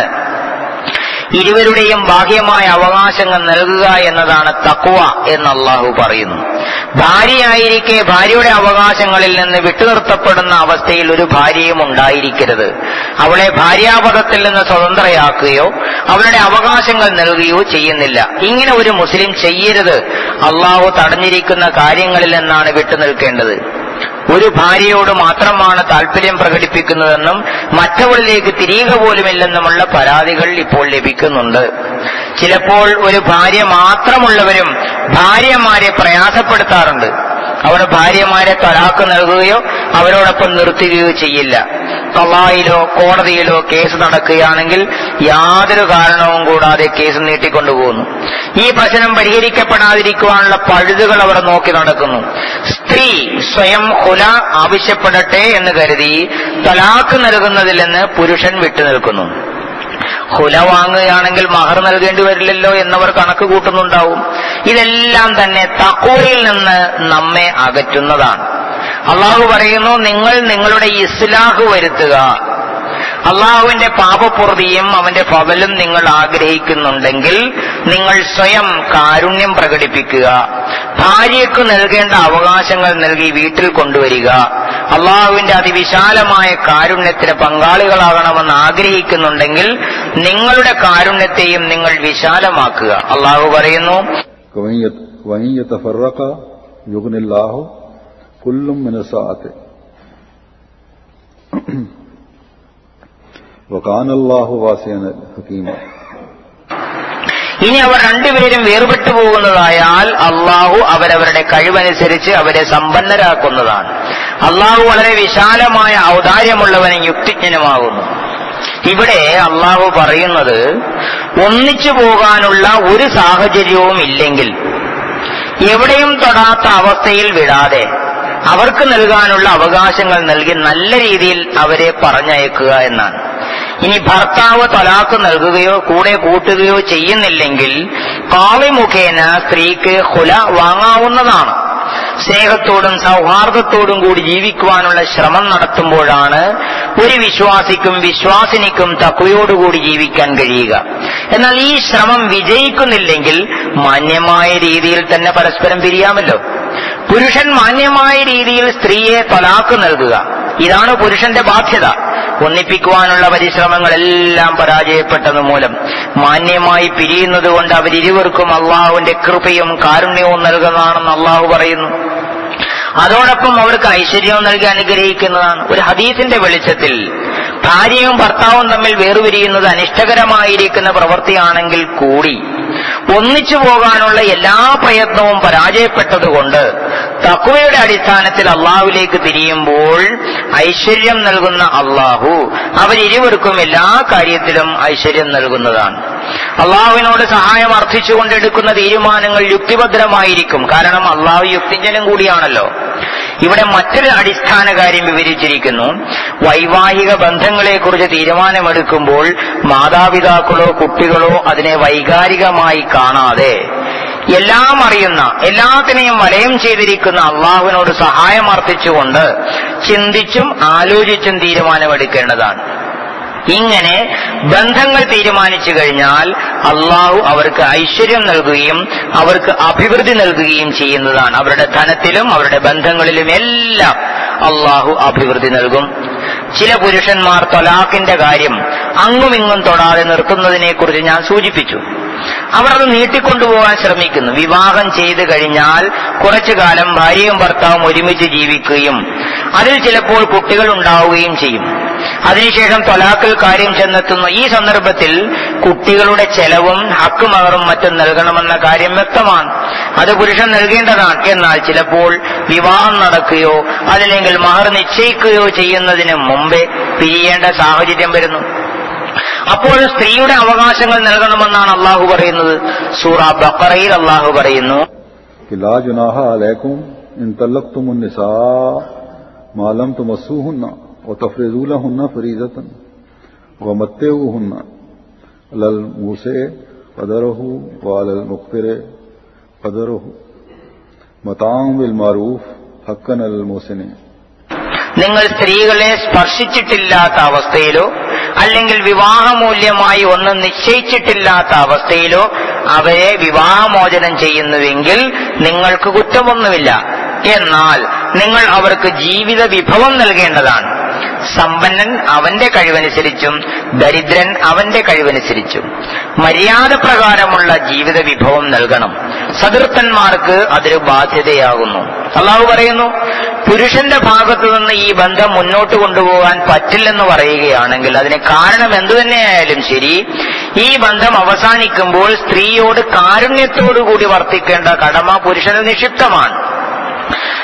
ഇരുവരുടെയും ബാഹ്യമായ അവകാശങ്ങൾ നൽകുക എന്നതാണ് തക്വ എന്ന് അള്ളാഹു പറയുന്നു ഭാര്യയായിരിക്കെ ഭാര്യയുടെ അവകാശങ്ങളിൽ നിന്ന് വിട്ടുനിർത്തപ്പെടുന്ന അവസ്ഥയിൽ ഒരു ഭാര്യയും ഉണ്ടായിരിക്കരുത് അവളെ ഭാര്യാപദത്തിൽ നിന്ന് സ്വതന്ത്രയാക്കുകയോ അവളുടെ അവകാശങ്ങൾ നൽകുകയോ ചെയ്യുന്നില്ല ഇങ്ങനെ ഒരു മുസ്ലിം ചെയ്യരുത് അള്ളാഹു തടഞ്ഞിരിക്കുന്ന കാര്യങ്ങളിൽ നിന്നാണ് വിട്ടുനിൽക്കേണ്ടത് ഒരു ഭാര്യയോട് മാത്രമാണ് താല്പര്യം പ്രകടിപ്പിക്കുന്നതെന്നും മറ്റവളിലേക്ക് തിരിയുക പോലുമില്ലെന്നുമുള്ള പരാതികൾ ഇപ്പോൾ ലഭിക്കുന്നുണ്ട് ചിലപ്പോൾ ഒരു ഭാര്യ മാത്രമുള്ളവരും ഭാര്യമാരെ പ്രയാസപ്പെടുത്താറുണ്ട് അവർ ഭാര്യമാരെ തലാക്ക് നൽകുകയോ അവരോടൊപ്പം നിർത്തുകയോ ചെയ്യില്ല തലായിലോ കോടതിയിലോ കേസ് നടക്കുകയാണെങ്കിൽ യാതൊരു കാരണവും കൂടാതെ കേസ് നീട്ടിക്കൊണ്ടുപോകുന്നു ഈ പ്രശ്നം പരിഹരിക്കപ്പെടാതിരിക്കുവാനുള്ള പഴുതുകൾ അവർ നോക്കി നടക്കുന്നു സ്ത്രീ സ്വയം ഹുല ആവശ്യപ്പെടട്ടെ എന്ന് കരുതി തലാക്ക് നൽകുന്നതിൽ നിന്ന് പുരുഷൻ വിട്ടുനിൽക്കുന്നു ഹുല വാങ്ങുകയാണെങ്കിൽ മഹർ നൽകേണ്ടി വരില്ലല്ലോ എന്നവർ കണക്ക് കൂട്ടുന്നുണ്ടാവും ഇതെല്ലാം തന്നെ തക്കോയിൽ നിന്ന് നമ്മെ അകറ്റുന്നതാണ് അള്ളാഹു പറയുന്നു നിങ്ങൾ നിങ്ങളുടെ ഇസ്ലാഹ് വരുത്തുക അള്ളാഹുവിന്റെ പാപപൂർത്തിയും അവന്റെ ഫവലും നിങ്ങൾ ആഗ്രഹിക്കുന്നുണ്ടെങ്കിൽ നിങ്ങൾ സ്വയം കാരുണ്യം പ്രകടിപ്പിക്കുക ഭാര്യയ്ക്ക് നൽകേണ്ട അവകാശങ്ങൾ നൽകി വീട്ടിൽ കൊണ്ടുവരിക അള്ളാഹുവിന്റെ അതിവിശാലമായ കാരുണ്യത്തിന് പങ്കാളികളാകണമെന്ന് ആഗ്രഹിക്കുന്നുണ്ടെങ്കിൽ നിങ്ങളുടെ കാരുണ്യത്തെയും നിങ്ങൾ വിശാലമാക്കുക അള്ളാഹു പറയുന്നു وإن يت- وإن يتفرقا يغن الله كل من ساعته وكان الله واسعا حكيما ഇനി അവർ രണ്ടുപേരും വേർപെട്ടു പോകുന്നതായാൽ അള്ളാഹു അവരവരുടെ കഴിവനുസരിച്ച് അവരെ സമ്പന്നരാക്കുന്നതാണ് അള്ളാഹു വളരെ വിശാലമായ ഔദാര്യമുള്ളവനും യുക്തിജ്ഞനുമാകുന്നു ഇവിടെ അള്ളാഹു പറയുന്നത് ഒന്നിച്ചു പോകാനുള്ള ഒരു സാഹചര്യവും ഇല്ലെങ്കിൽ എവിടെയും തൊടാത്ത അവസ്ഥയിൽ വിടാതെ അവർക്ക് നൽകാനുള്ള അവകാശങ്ങൾ നൽകി നല്ല രീതിയിൽ അവരെ പറഞ്ഞയക്കുക എന്നാണ് ഇനി ഭർത്താവ് തലാക്ക് നൽകുകയോ കൂടെ കൂട്ടുകയോ ചെയ്യുന്നില്ലെങ്കിൽ കാളി മുഖേന സ്ത്രീക്ക് ഹുല വാങ്ങാവുന്നതാണ് സ്നേഹത്തോടും സൗഹാർദ്ദത്തോടും കൂടി ജീവിക്കുവാനുള്ള ശ്രമം നടത്തുമ്പോഴാണ് ഒരു വിശ്വാസിക്കും വിശ്വാസിനിക്കും തക്കവയോടുകൂടി ജീവിക്കാൻ കഴിയുക എന്നാൽ ഈ ശ്രമം വിജയിക്കുന്നില്ലെങ്കിൽ മാന്യമായ രീതിയിൽ തന്നെ പരസ്പരം പിരിയാമല്ലോ പുരുഷൻ മാന്യമായ രീതിയിൽ സ്ത്രീയെ തലാക്ക് നൽകുക ഇതാണ് പുരുഷന്റെ ബാധ്യത ഒന്നിപ്പിക്കുവാനുള്ള പരിശ്രമങ്ങളെല്ലാം പരാജയപ്പെട്ടത് മൂലം മാന്യമായി പിരിയുന്നത് കൊണ്ട് അവരിരുവർക്കും അള്ളാഹുവിന്റെ കൃപയും കാരുണ്യവും നൽകുന്നതാണെന്ന് അള്ളാഹു പറയുന്നു അതോടൊപ്പം അവർക്ക് ഐശ്വര്യവും നൽകി അനുഗ്രഹിക്കുന്നതാണ് ഒരു ഹദീസിന്റെ വെളിച്ചത്തിൽ ഭാര്യയും ഭർത്താവും തമ്മിൽ വേർപിരിയുന്നത് അനിഷ്ടകരമായിരിക്കുന്ന പ്രവൃത്തിയാണെങ്കിൽ കൂടി ഒന്നിച്ചു പോകാനുള്ള എല്ലാ പ്രയത്നവും പരാജയപ്പെട്ടതുകൊണ്ട് തക്കുവയുടെ അടിസ്ഥാനത്തിൽ അള്ളാഹുവിലേക്ക് തിരിയുമ്പോൾ ഐശ്വര്യം നൽകുന്ന അള്ളാഹു അവരിരുവർക്കും എല്ലാ കാര്യത്തിലും ഐശ്വര്യം നൽകുന്നതാണ് അള്ളാഹുവിനോട് സഹായം അർത്ഥിച്ചുകൊണ്ടെടുക്കുന്ന തീരുമാനങ്ങൾ യുക്തിഭദ്രമായിരിക്കും കാരണം അള്ളാഹു യുക്തിജനം കൂടിയാണല്ലോ ഇവിടെ മറ്റൊരു അടിസ്ഥാന കാര്യം വിവരിച്ചിരിക്കുന്നു വൈവാഹിക ബന്ധങ്ങളെക്കുറിച്ച് തീരുമാനമെടുക്കുമ്പോൾ മാതാപിതാക്കളോ കുട്ടികളോ അതിനെ വൈകാരികമായി കാണാതെ എല്ലാം അറിയുന്ന എല്ലാത്തിനെയും വലയം ചെയ്തിരിക്കുന്ന അള്ളാഹുവിനോട് സഹായം അർത്ഥിച്ചുകൊണ്ട് ചിന്തിച്ചും ആലോചിച്ചും തീരുമാനമെടുക്കേണ്ടതാണ് ഇങ്ങനെ ബന്ധങ്ങൾ തീരുമാനിച്ചു കഴിഞ്ഞാൽ അള്ളാഹു അവർക്ക് ഐശ്വര്യം നൽകുകയും അവർക്ക് അഭിവൃദ്ധി നൽകുകയും ചെയ്യുന്നതാണ് അവരുടെ ധനത്തിലും അവരുടെ ബന്ധങ്ങളിലും എല്ലാം അള്ളാഹു അഭിവൃദ്ധി നൽകും ചില പുരുഷന്മാർ തൊലാഖിന്റെ കാര്യം അങ്ങുമിങ്ങും തൊടാതെ നിർത്തുന്നതിനെ കുറിച്ച് ഞാൻ സൂചിപ്പിച്ചു അവർ അത് നീട്ടിക്കൊണ്ടുപോകാൻ ശ്രമിക്കുന്നു വിവാഹം ചെയ്തു കഴിഞ്ഞാൽ കുറച്ചു കാലം ഭാര്യയും ഭർത്താവും ഒരുമിച്ച് ജീവിക്കുകയും അതിൽ ചിലപ്പോൾ കുട്ടികൾ ഉണ്ടാവുകയും ചെയ്യും അതിനുശേഷം തൊലാക്കൽ കാര്യം ചെന്നെത്തുന്ന ഈ സന്ദർഭത്തിൽ കുട്ടികളുടെ ചെലവും ഹക്ക് മകറും മറ്റും നൽകണമെന്ന കാര്യം വ്യക്തമാണ് അത് പുരുഷൻ നൽകേണ്ടതാണ് എന്നാൽ ചിലപ്പോൾ വിവാഹം നടക്കുകയോ അതല്ലെങ്കിൽ മഹർ നിശ്ചയിക്കുകയോ ചെയ്യുന്നതിന് മുമ്പേ പിരിയേണ്ട സാഹചര്യം വരുന്നു അപ്പോൾ സ്ത്രീയുടെ അവകാശങ്ങൾ നൽകണമെന്നാണ് അള്ളാഹു പറയുന്നത് സൂറ ബക്കറയിൽ അള്ളാഹു പറയുന്നു कि ला जुनाह अलैकुम इन तलक्तुम النساء ما لم تمسوهن وتفرضوا لهن فريضة ومتعوهن على الموسع قدره وعلى المقتر قدره متاعا بالمعروف حقا على المحسنين നിങ്ങൾ സ്ത്രീകളെ സ്പർശിച്ചിട്ടില്ലാത്ത അവസ്ഥയിലോ അല്ലെങ്കിൽ വിവാഹമൂല്യമായി ഒന്നും നിശ്ചയിച്ചിട്ടില്ലാത്ത അവസ്ഥയിലോ അവരെ വിവാഹമോചനം ചെയ്യുന്നുവെങ്കിൽ നിങ്ങൾക്ക് കുറ്റമൊന്നുമില്ല എന്നാൽ നിങ്ങൾ അവർക്ക് ജീവിത വിഭവം നൽകേണ്ടതാണ് സമ്പന്നൻ അവന്റെ കഴിവനുസരിച്ചും ദരിദ്രൻ അവന്റെ കഴിവനുസരിച്ചും മര്യാദ പ്രകാരമുള്ള ജീവിത വിഭവം നൽകണം സതീർത്ഥന്മാർക്ക് അതൊരു ബാധ്യതയാകുന്നു അള്ളാഹു പറയുന്നു പുരുഷന്റെ ഭാഗത്തു നിന്ന് ഈ ബന്ധം മുന്നോട്ട് കൊണ്ടുപോകാൻ പറ്റില്ലെന്ന് പറയുകയാണെങ്കിൽ അതിന് കാരണം എന്തു തന്നെയായാലും ശരി ഈ ബന്ധം അവസാനിക്കുമ്പോൾ സ്ത്രീയോട് കാരുണ്യത്തോടുകൂടി വർത്തിക്കേണ്ട കടമ പുരുഷന് നിക്ഷിപ്തമാണ്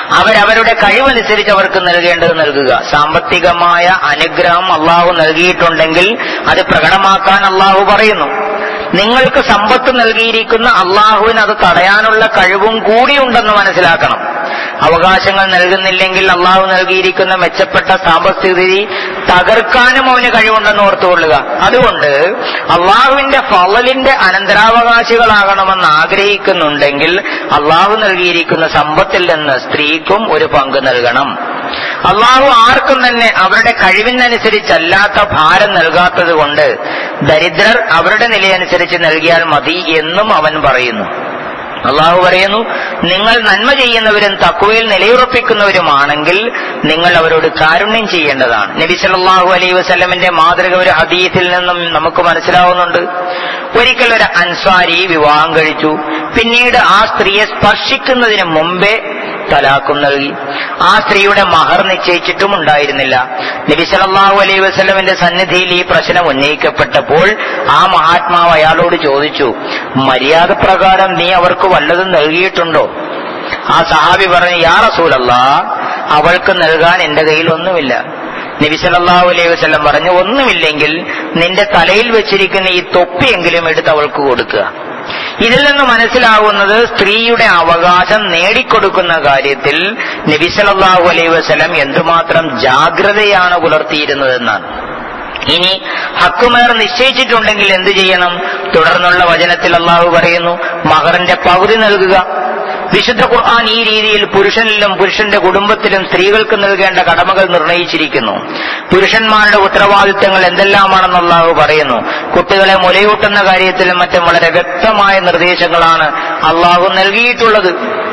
അവരവരുടെ കഴിവനുസരിച്ച് അവർക്ക് നൽകേണ്ടത് നൽകുക സാമ്പത്തികമായ അനുഗ്രഹം അള്ളാഹു നൽകിയിട്ടുണ്ടെങ്കിൽ അത് പ്രകടമാക്കാൻ അള്ളാഹു പറയുന്നു നിങ്ങൾക്ക് സമ്പത്ത് നൽകിയിരിക്കുന്ന അള്ളാഹുവിന് അത് തടയാനുള്ള കഴിവും കൂടിയുണ്ടെന്ന് മനസ്സിലാക്കണം അവകാശങ്ങൾ നൽകുന്നില്ലെങ്കിൽ അള്ളാഹു നൽകിയിരിക്കുന്ന മെച്ചപ്പെട്ട സാമ്പത്തികസ്ഥിതി തകർക്കാനും അവന് കഴിവുണ്ടെന്ന് ഓർത്തുകൊള്ളുക അതുകൊണ്ട് അള്ളാഹുവിന്റെ ഫളലിന്റെ അനന്തരാവകാശികളാകണമെന്ന് ആഗ്രഹിക്കുന്നുണ്ടെങ്കിൽ അള്ളാഹു നൽകിയിരിക്കുന്ന സമ്പത്തിൽ നിന്ന് സ്ത്രീക്കും ഒരു പങ്ക് നൽകണം അള്ളാഹു ആർക്കും തന്നെ അവരുടെ കഴിവിനനുസരിച്ചല്ലാത്ത ഭാരം നൽകാത്തത് കൊണ്ട് ദരിദ്രർ അവരുടെ നിലയനുസരിച്ച് നൽകിയാൽ മതി എന്നും അവൻ പറയുന്നു അള്ളാഹു പറയുന്നു നിങ്ങൾ നന്മ ചെയ്യുന്നവരും തക്കുവയിൽ നിലയുറപ്പിക്കുന്നവരുമാണെങ്കിൽ നിങ്ങൾ അവരോട് കാരുണ്യം ചെയ്യേണ്ടതാണ് നബി സല്ലല്ലാഹു അലൈഹി വസല്ലമിന്റെ മാതൃക ഒരു ഹദീസിൽ നിന്നും നമുക്ക് മനസ്സിലാവുന്നുണ്ട് ഒരിക്കൽ ഒരു അൻസാരി വിവാഹം കഴിച്ചു പിന്നീട് ആ സ്ത്രീയെ സ്പർശിക്കുന്നതിന് മുമ്പേ തലാക്കും നൽകി ആ സ്ത്രീയുടെ മഹർ നിശ്ചയിച്ചിട്ടും ഉണ്ടായിരുന്നില്ല നബി സല്ലല്ലാഹു അലൈഹി വസല്ലമിന്റെ സന്നിധിയിൽ ഈ പ്രശ്നം ഉന്നയിക്കപ്പെട്ടപ്പോൾ ആ മഹാത്മാവ് അയാളോട് ചോദിച്ചു മര്യാദ പ്രകാരം നീ അവർക്ക് വല്ലതും നൽകിയിട്ടുണ്ടോ ആ സഹാബി പറഞ്ഞു യാ റസൂലല്ല അവൾക്ക് നൽകാൻ എന്റെ കയ്യിൽ ഒന്നുമില്ല നബി സല്ലല്ലാഹു അലൈഹി വസല്ലം പറഞ്ഞു ഒന്നുമില്ലെങ്കിൽ നിന്റെ തലയിൽ വെച്ചിരിക്കുന്ന ഈ തൊപ്പിയെങ്കിലും എടുത്ത് അവൾക്ക് കൊടുക്കുക ഇതിൽ നിന്ന് മനസ്സിലാവുന്നത് സ്ത്രീയുടെ അവകാശം നേടിക്കൊടുക്കുന്ന കാര്യത്തിൽ നബി സല്ലല്ലാഹു അലൈഹി വസല്ലം എന്തുമാത്രം ജാഗ്രതയാണ് പുലർത്തിയിരുന്നതെന്നാണ് ഇനി ഹക്കുമേർ നിശ്ചയിച്ചിട്ടുണ്ടെങ്കിൽ എന്തു ചെയ്യണം തുടർന്നുള്ള വചനത്തിൽ അള്ളാഹു പറയുന്നു മഹറിന്റെ പകുതി നൽകുക വിശുദ്ധ ഖുർആൻ ഈ രീതിയിൽ പുരുഷനിലും പുരുഷന്റെ കുടുംബത്തിലും സ്ത്രീകൾക്ക് നൽകേണ്ട കടമകൾ നിർണയിച്ചിരിക്കുന്നു പുരുഷന്മാരുടെ ഉത്തരവാദിത്തങ്ങൾ എന്തെല്ലാമാണെന്ന് അള്ളാഹു പറയുന്നു കുട്ടികളെ മുലയൂട്ടുന്ന കാര്യത്തിലും മറ്റും വളരെ വ്യക്തമായ നിർദ്ദേശങ്ങളാണ് അള്ളാഹു നൽകിയിട്ടുള്ളത്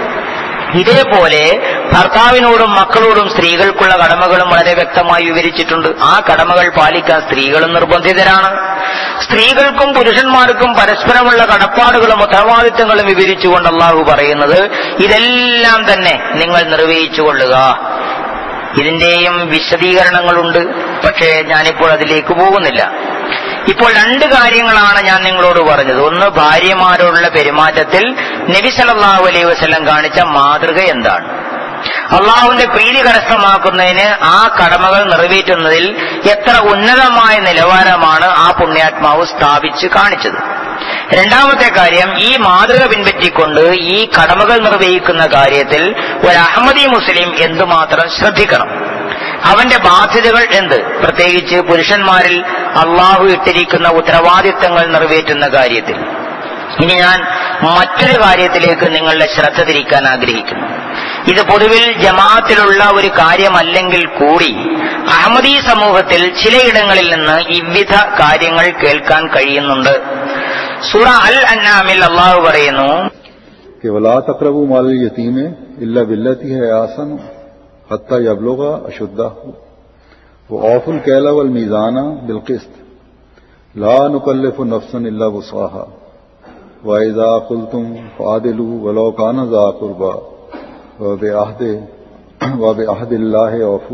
ഇതേപോലെ ഭർത്താവിനോടും മക്കളോടും സ്ത്രീകൾക്കുള്ള കടമകളും വളരെ വ്യക്തമായി വിവരിച്ചിട്ടുണ്ട് ആ കടമകൾ പാലിക്കാൻ സ്ത്രീകളും നിർബന്ധിതരാണ് സ്ത്രീകൾക്കും പുരുഷന്മാർക്കും പരസ്പരമുള്ള കടപ്പാടുകളും ഉത്തരവാദിത്തങ്ങളും വിവരിച്ചുകൊണ്ട് അള്ളാഹു പറയുന്നത് ഇതെല്ലാം തന്നെ നിങ്ങൾ നിർവഹിച്ചുകൊള്ളുക ഇതിന്റെയും വിശദീകരണങ്ങളുണ്ട് പക്ഷേ ഞാനിപ്പോൾ അതിലേക്ക് പോകുന്നില്ല ഇപ്പോൾ രണ്ട് കാര്യങ്ങളാണ് ഞാൻ നിങ്ങളോട് പറഞ്ഞത് ഒന്ന് ഭാര്യമാരോടുള്ള പെരുമാറ്റത്തിൽ നബി സല്ലല്ലാഹു അലൈഹി വസല്ലം കാണിച്ച മാതൃക എന്താണ് അള്ളാഹുവിന്റെ പ്രീതി കരസ്ഥമാക്കുന്നതിന് ആ കടമകൾ നിറവേറ്റുന്നതിൽ എത്ര ഉന്നതമായ നിലവാരമാണ് ആ പുണ്യാത്മാവ് സ്ഥാപിച്ച് കാണിച്ചത് രണ്ടാമത്തെ കാര്യം ഈ മാതൃക പിൻപറ്റിക്കൊണ്ട് ഈ കടമകൾ നിർവഹിക്കുന്ന കാര്യത്തിൽ ഒരു അഹമ്മദി മുസ്ലിം എന്തുമാത്രം ശ്രദ്ധിക്കണം അവന്റെ ബാധ്യതകൾ എന്ത് പ്രത്യേകിച്ച് പുരുഷന്മാരിൽ അള്ളാഹു ഇട്ടിരിക്കുന്ന ഉത്തരവാദിത്തങ്ങൾ നിറവേറ്റുന്ന കാര്യത്തിൽ ഇനി ഞാൻ മറ്റൊരു കാര്യത്തിലേക്ക് നിങ്ങളുടെ ശ്രദ്ധ തിരിക്കാൻ ആഗ്രഹിക്കുന്നു ഇത് പൊതുവിൽ ജമാഅത്തിലുള്ള ഒരു കാര്യമല്ലെങ്കിൽ കൂടി അഹമ്മദീ സമൂഹത്തിൽ ചിലയിടങ്ങളിൽ നിന്ന് ഇവിധ കാര്യങ്ങൾ കേൾക്കാൻ കഴിയുന്നുണ്ട് സുറ അൽ അന്നാമിൽ അള്ളാഹു പറയുന്നു कि वला तकरबू माल यतीम इल्ला बिल्लती है आसन हत्ता यबलोगा अशुद्दा वो औफुल कैला वल मीजाना बिलकिस्त ला नुकल्लिफ नफसन इल्ला वसाहा वाइजा कुलतुम फादिलू वलो कान जा कुर्बा व आहद व अहदिल्लाह औफू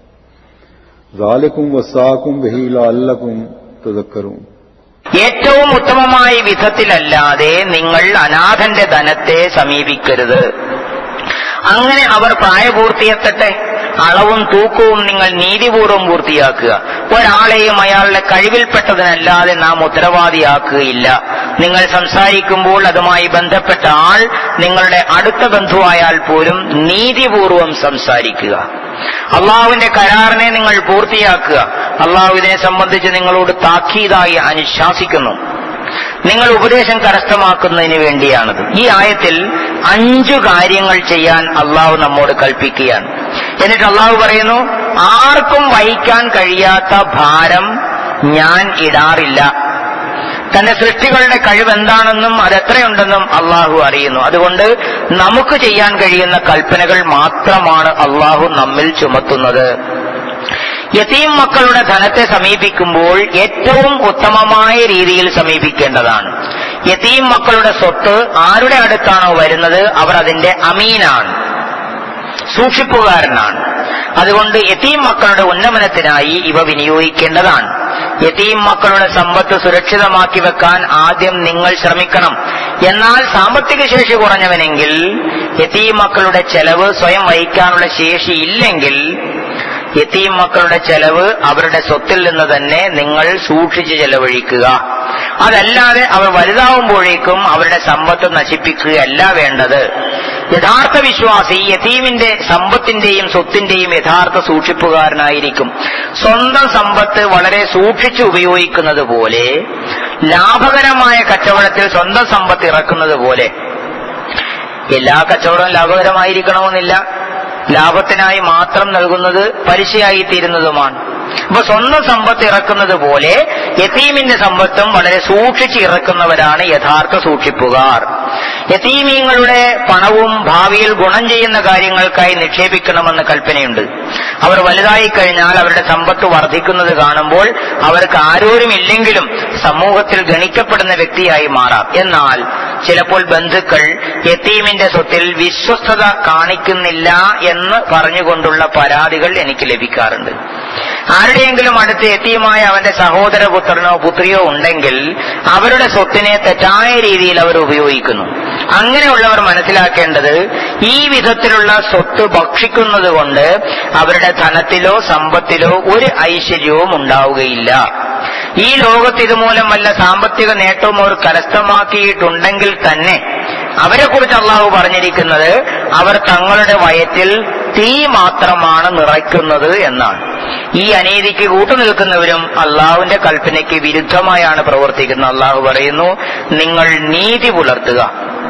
ज़ालिकुम वसाकुम बही लाल्लकुम तजक्करून ഏറ്റവും ഉത്തമമായ വിധത്തിലല്ലാതെ നിങ്ങൾ അനാഥന്റെ ധനത്തെ സമീപിക്കരുത് അങ്ങനെ അവർ പ്രായപൂർത്തിയെത്തട്ടെ അളവും തൂക്കവും നിങ്ങൾ നീതിപൂർവ്വം പൂർത്തിയാക്കുക ഒരാളെയും അയാളുടെ കഴിവിൽപ്പെട്ടതിനല്ലാതെ നാം ഉത്തരവാദിയാക്കുകയില്ല നിങ്ങൾ സംസാരിക്കുമ്പോൾ അതുമായി ബന്ധപ്പെട്ട ആൾ നിങ്ങളുടെ അടുത്ത ബന്ധുവായാൽ പോലും നീതിപൂർവം സംസാരിക്കുക അള്ളാഹുവിന്റെ കരാറിനെ നിങ്ങൾ പൂർത്തിയാക്കുക അള്ളാഹു ഇതിനെ സംബന്ധിച്ച് നിങ്ങളോട് താക്കീതായി അനുശാസിക്കുന്നു നിങ്ങൾ ഉപദേശം കരസ്ഥമാക്കുന്നതിന് വേണ്ടിയാണത് ഈ ആയത്തിൽ അഞ്ചു കാര്യങ്ങൾ ചെയ്യാൻ അള്ളാഹു നമ്മോട് കൽപ്പിക്കുകയാണ് എന്നിട്ട് അള്ളാഹു പറയുന്നു ആർക്കും വഹിക്കാൻ കഴിയാത്ത ഭാരം ഞാൻ ഇടാറില്ല തന്റെ സൃഷ്ടികളുടെ കഴിവ് എന്താണെന്നും അതെത്രയുണ്ടെന്നും അള്ളാഹു അറിയുന്നു അതുകൊണ്ട് നമുക്ക് ചെയ്യാൻ കഴിയുന്ന കൽപ്പനകൾ മാത്രമാണ് അള്ളാഹു നമ്മിൽ ചുമത്തുന്നത് യതീം മക്കളുടെ ധനത്തെ സമീപിക്കുമ്പോൾ ഏറ്റവും ഉത്തമമായ രീതിയിൽ സമീപിക്കേണ്ടതാണ് യതീം മക്കളുടെ സ്വത്ത് ആരുടെ അടുത്താണോ വരുന്നത് അവർ അതിന്റെ അമീനാണ് സൂക്ഷിപ്പുകാരനാണ് അതുകൊണ്ട് യതീം മക്കളുടെ ഉന്നമനത്തിനായി ഇവ വിനിയോഗിക്കേണ്ടതാണ് യതീം മക്കളുടെ സമ്പത്ത് സുരക്ഷിതമാക്കി വെക്കാൻ ആദ്യം നിങ്ങൾ ശ്രമിക്കണം എന്നാൽ സാമ്പത്തിക ശേഷി കുറഞ്ഞവനെങ്കിൽ യതീം മക്കളുടെ ചെലവ് സ്വയം വഹിക്കാനുള്ള ശേഷി ഇല്ലെങ്കിൽ യതീം മക്കളുടെ ചെലവ് അവരുടെ സ്വത്തിൽ നിന്ന് തന്നെ നിങ്ങൾ സൂക്ഷിച്ച് ചെലവഴിക്കുക അതല്ലാതെ അവർ വലുതാവുമ്പോഴേക്കും അവരുടെ സമ്പത്ത് നശിപ്പിക്കുകയല്ല വേണ്ടത് യഥാർത്ഥ വിശ്വാസി യതീമിന്റെ സമ്പത്തിന്റെയും സ്വത്തിന്റെയും യഥാർത്ഥ സൂക്ഷിപ്പുകാരനായിരിക്കും സ്വന്തം സമ്പത്ത് വളരെ സൂക്ഷിച്ച് ഉപയോഗിക്കുന്നത് പോലെ ലാഭകരമായ കച്ചവടത്തിൽ സ്വന്തം സമ്പത്ത് ഇറക്കുന്നത് പോലെ എല്ലാ കച്ചവടവും ലാഭകരമായിരിക്കണമെന്നില്ല ലാഭത്തിനായി മാത്രം നൽകുന്നത് പലിശയായി തീരുന്നതുമാണ് അപ്പൊ സ്വന്തം സമ്പത്ത് ഇറക്കുന്നത് പോലെ യതീമിന്റെ സമ്പത്തും വളരെ സൂക്ഷിച്ച് ഇറക്കുന്നവരാണ് യഥാർത്ഥ സൂക്ഷിപ്പുകാർ യതീമീങ്ങളുടെ പണവും ഭാവിയിൽ ഗുണം ചെയ്യുന്ന കാര്യങ്ങൾക്കായി നിക്ഷേപിക്കണമെന്ന് കൽപ്പനയുണ്ട് അവർ വലുതായി കഴിഞ്ഞാൽ അവരുടെ സമ്പത്ത് വർദ്ധിക്കുന്നത് കാണുമ്പോൾ അവർക്ക് ആരോരുമില്ലെങ്കിലും സമൂഹത്തിൽ ഗണിക്കപ്പെടുന്ന വ്യക്തിയായി മാറാം എന്നാൽ ചിലപ്പോൾ ബന്ധുക്കൾ യത്തീമിന്റെ സ്വത്തിൽ വിശ്വസ്തത കാണിക്കുന്നില്ല എന്ന് പറഞ്ഞുകൊണ്ടുള്ള പരാതികൾ എനിക്ക് ലഭിക്കാറുണ്ട് ആരുടെയെങ്കിലും അടുത്ത് എത്തിയുമായ അവന്റെ സഹോദര പുത്രനോ പുത്രിയോ ഉണ്ടെങ്കിൽ അവരുടെ സ്വത്തിനെ തെറ്റായ രീതിയിൽ അവർ ഉപയോഗിക്കുന്നു അങ്ങനെയുള്ളവർ മനസ്സിലാക്കേണ്ടത് ഈ വിധത്തിലുള്ള സ്വത്ത് ഭക്ഷിക്കുന്നത് കൊണ്ട് അവരുടെ ധനത്തിലോ സമ്പത്തിലോ ഒരു ഐശ്വര്യവും ഉണ്ടാവുകയില്ല ഈ ലോകത്ത് ഇതുമൂലം വല്ല സാമ്പത്തിക നേട്ടവും അവർ കരസ്ഥമാക്കിയിട്ടുണ്ടെങ്കിൽ തന്നെ അവരെ കുറിച്ച് അള്ളാഹു പറഞ്ഞിരിക്കുന്നത് അവർ തങ്ങളുടെ വയറ്റിൽ തീ മാത്രമാണ് നിറയ്ക്കുന്നത് എന്നാണ് ഈ അനീതിക്ക് കൂട്ടുനിൽക്കുന്നവരും അള്ളാഹുവിന്റെ കൽപ്പനയ്ക്ക് വിരുദ്ധമായാണ് പ്രവർത്തിക്കുന്നത് അള്ളാഹു പറയുന്നു നിങ്ങൾ നീതി പുലർത്തുക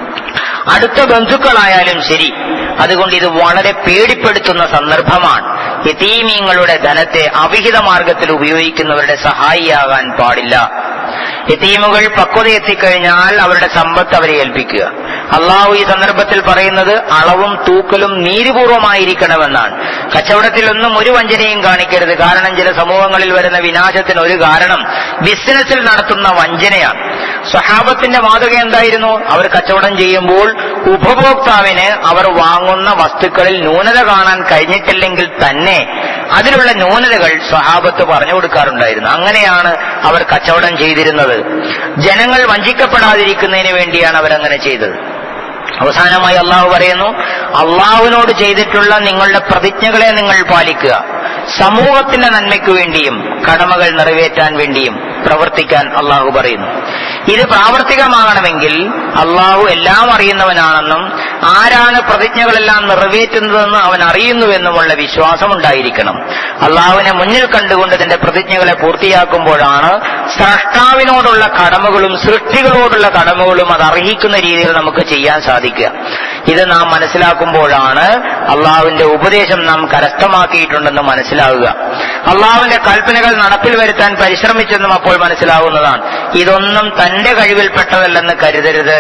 അടുത്ത ബന്ധുക്കളായാലും ശരി അതുകൊണ്ട് ഇത് വളരെ പേടിപ്പെടുത്തുന്ന സന്ദർഭമാണ് യതീമീങ്ങളുടെ ധനത്തെ അവിഹിത മാർഗത്തിൽ ഉപയോഗിക്കുന്നവരുടെ സഹായിയാകാൻ പാടില്ല യതീമുകൾ പക്വത എത്തിക്കഴിഞ്ഞാൽ അവരുടെ സമ്പത്ത് അവരെ ഏൽപ്പിക്കുക അള്ളാഹു ഈ സന്ദർഭത്തിൽ പറയുന്നത് അളവും തൂക്കലും നീതിപൂർവമായിരിക്കണമെന്നാണ് കച്ചവടത്തിലൊന്നും ഒരു വഞ്ചനയും കാണിക്കരുത് കാരണം ചില സമൂഹങ്ങളിൽ വരുന്ന വിനാശത്തിന് ഒരു കാരണം ബിസിനസ്സിൽ നടത്തുന്ന വഞ്ചനയാണ് സ്വഹാബത്തിന്റെ മാതൃക എന്തായിരുന്നു അവർ കച്ചവടം ചെയ്യുമ്പോൾ ഉപഭോക്താവിന് അവർ വാങ്ങുന്ന വസ്തുക്കളിൽ ന്യൂനത കാണാൻ കഴിഞ്ഞിട്ടില്ലെങ്കിൽ തന്നെ അതിലുള്ള ന്യൂനതകൾ സ്വഹാബത്ത് പറഞ്ഞു കൊടുക്കാറുണ്ടായിരുന്നു അങ്ങനെയാണ് അവർ കച്ചവടം ചെയ്തിരുന്നത് ജനങ്ങൾ വഞ്ചിക്കപ്പെടാതിരിക്കുന്നതിന് വേണ്ടിയാണ് അവരങ്ങനെ ചെയ്തത് അവസാനമായി അള്ളാഹു പറയുന്നു അള്ളാഹുവിനോട് ചെയ്തിട്ടുള്ള നിങ്ങളുടെ പ്രതിജ്ഞകളെ നിങ്ങൾ പാലിക്കുക സമൂഹത്തിന്റെ നന്മയ്ക്കു വേണ്ടിയും കടമകൾ നിറവേറ്റാൻ വേണ്ടിയും പ്രവർത്തിക്കാൻ അള്ളാഹു പറയുന്നു ഇത് പ്രാവർത്തികമാകണമെങ്കിൽ അള്ളാഹു എല്ലാം അറിയുന്നവനാണെന്നും ആരാണ് പ്രതിജ്ഞകളെല്ലാം നിറവേറ്റുന്നതെന്ന് അവൻ അറിയുന്നുവെന്നുമുള്ള വിശ്വാസം ഉണ്ടായിരിക്കണം അള്ളാഹുവിനെ മുന്നിൽ കണ്ടുകൊണ്ട് തന്റെ പ്രതിജ്ഞകളെ പൂർത്തിയാക്കുമ്പോഴാണ് സ്രഷ്ടാവിനോടുള്ള കടമകളും സൃഷ്ടികളോടുള്ള കടമകളും അത് അർഹിക്കുന്ന രീതിയിൽ നമുക്ക് ചെയ്യാൻ സാധിക്കുക ഇത് നാം മനസ്സിലാക്കുമ്പോഴാണ് അള്ളാഹുവിന്റെ ഉപദേശം നാം കരസ്ഥമാക്കിയിട്ടുണ്ടെന്ന് മനസ്സിലാവുക അള്ളാഹുവിന്റെ കൽപ്പനകൾ നടപ്പിൽ വരുത്താൻ പരിശ്രമിച്ചെന്നും അപ്പോൾ മനസ്സിലാവുന്നതാണ് ഇതൊന്നും തന്റെ കഴിവിൽപ്പെട്ടതല്ലെന്ന് കരുതരുത്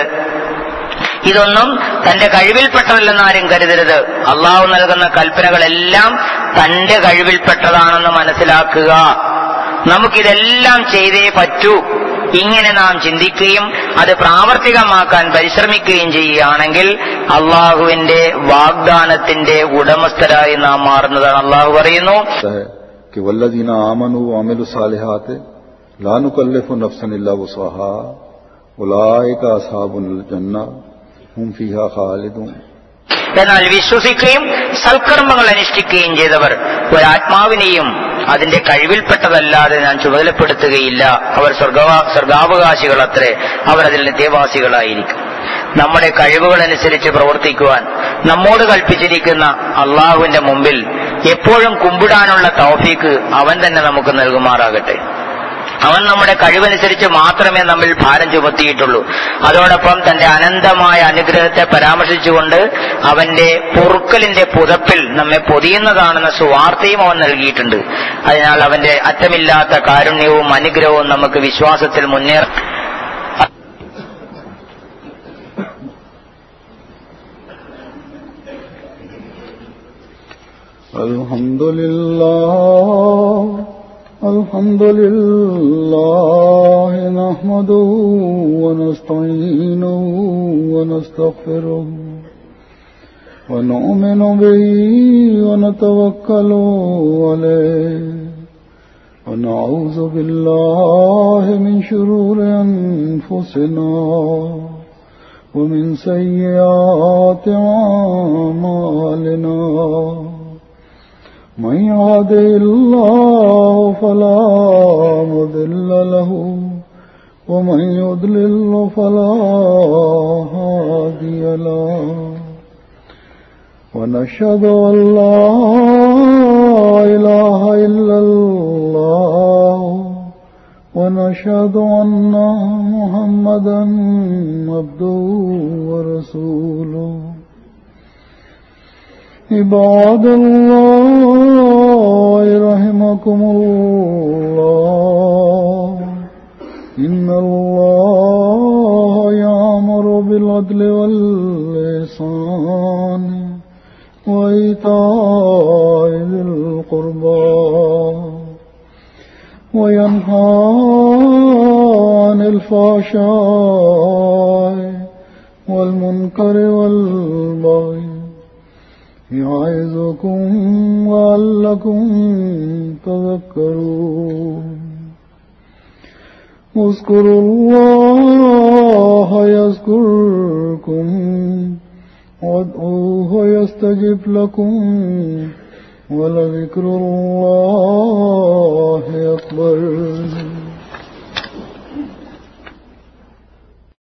ഇതൊന്നും തന്റെ കഴിവിൽപ്പെട്ടതല്ലെന്ന് ആരും കരുതരുത് അള്ളാഹു നൽകുന്ന കൽപ്പനകളെല്ലാം തന്റെ കഴിവിൽപ്പെട്ടതാണെന്ന് മനസ്സിലാക്കുക നമുക്കിതെല്ലാം ചെയ്തേ പറ്റൂ ഇങ്ങനെ നാം ചിന്തിക്കുകയും അത് പ്രാവർത്തികമാക്കാൻ പരിശ്രമിക്കുകയും ചെയ്യുകയാണെങ്കിൽ അള്ളാഹുവിന്റെ വാഗ്ദാനത്തിന്റെ ഉടമസ്ഥരായി നാം മാറുന്നതാണ് അള്ളാഹു പറയുന്നു है कि वल्लदीना आमनु आमिलु सालिहात ला नुकल्लिफु नफ्सन इल्ला वुसहा उलाइका असहाबुल जन्ना हुम फीहा खालिदून എന്നാൽ വിശ്വസിക്കുകയും സൽക്കർമ്മങ്ങൾ അനുഷ്ഠിക്കുകയും ചെയ്തവർ ഒരാത്മാവിനെയും അതിന്റെ കഴിവിൽപ്പെട്ടതല്ലാതെ ഞാൻ ചുമതലപ്പെടുത്തുകയില്ല അവർ സ്വർഗവാ സ്വർഗാവകാശികൾ അത്രേ അവർ അതിൽ നിത്യവാസികളായിരിക്കും നമ്മുടെ കഴിവുകളനുസരിച്ച് പ്രവർത്തിക്കുവാൻ നമ്മോട് കൽപ്പിച്ചിരിക്കുന്ന അള്ളാഹുവിന്റെ മുമ്പിൽ എപ്പോഴും കുമ്പിടാനുള്ള തൗഫീക്ക് അവൻ തന്നെ നമുക്ക് നൽകുമാറാകട്ടെ അവൻ നമ്മുടെ കഴിവനുസരിച്ച് മാത്രമേ നമ്മിൽ ഭാരം ചുമത്തിയിട്ടുള്ളൂ അതോടൊപ്പം തന്റെ അനന്തമായ അനുഗ്രഹത്തെ പരാമർശിച്ചുകൊണ്ട് അവന്റെ പൊറുക്കലിന്റെ പുതപ്പിൽ നമ്മെ പൊതിയുന്നതാണെന്ന സുവാർത്തയും അവൻ നൽകിയിട്ടുണ്ട് അതിനാൽ അവന്റെ അറ്റമില്ലാത്ത കാരുണ്യവും അനുഗ്രഹവും നമുക്ക് വിശ്വാസത്തിൽ മുന്നേറ الحمد لله الحمد لله نحمده ونستعينه ونستغفره ونؤمن به ونتوكل عليه ونعوذ بالله من شرور أنفسنا ومن سيئات أعمالنا أعمالنا من يهده الله فلا مضل له ومن يضلل فلا هادي له ونشهد أن لا إله إلا الله ونشهد أن محمدا عبده ورسوله عباد الله رحمكم الله إن الله يأمر بالعدل والإحسان وإيتاء ذي القربى وينهى عن الفحشاء والمنكر والبغي يعظكم لعلكم تذكرون اذكروا الله يذكركم وادعوه يستجب لكم ولذكر الله أكبر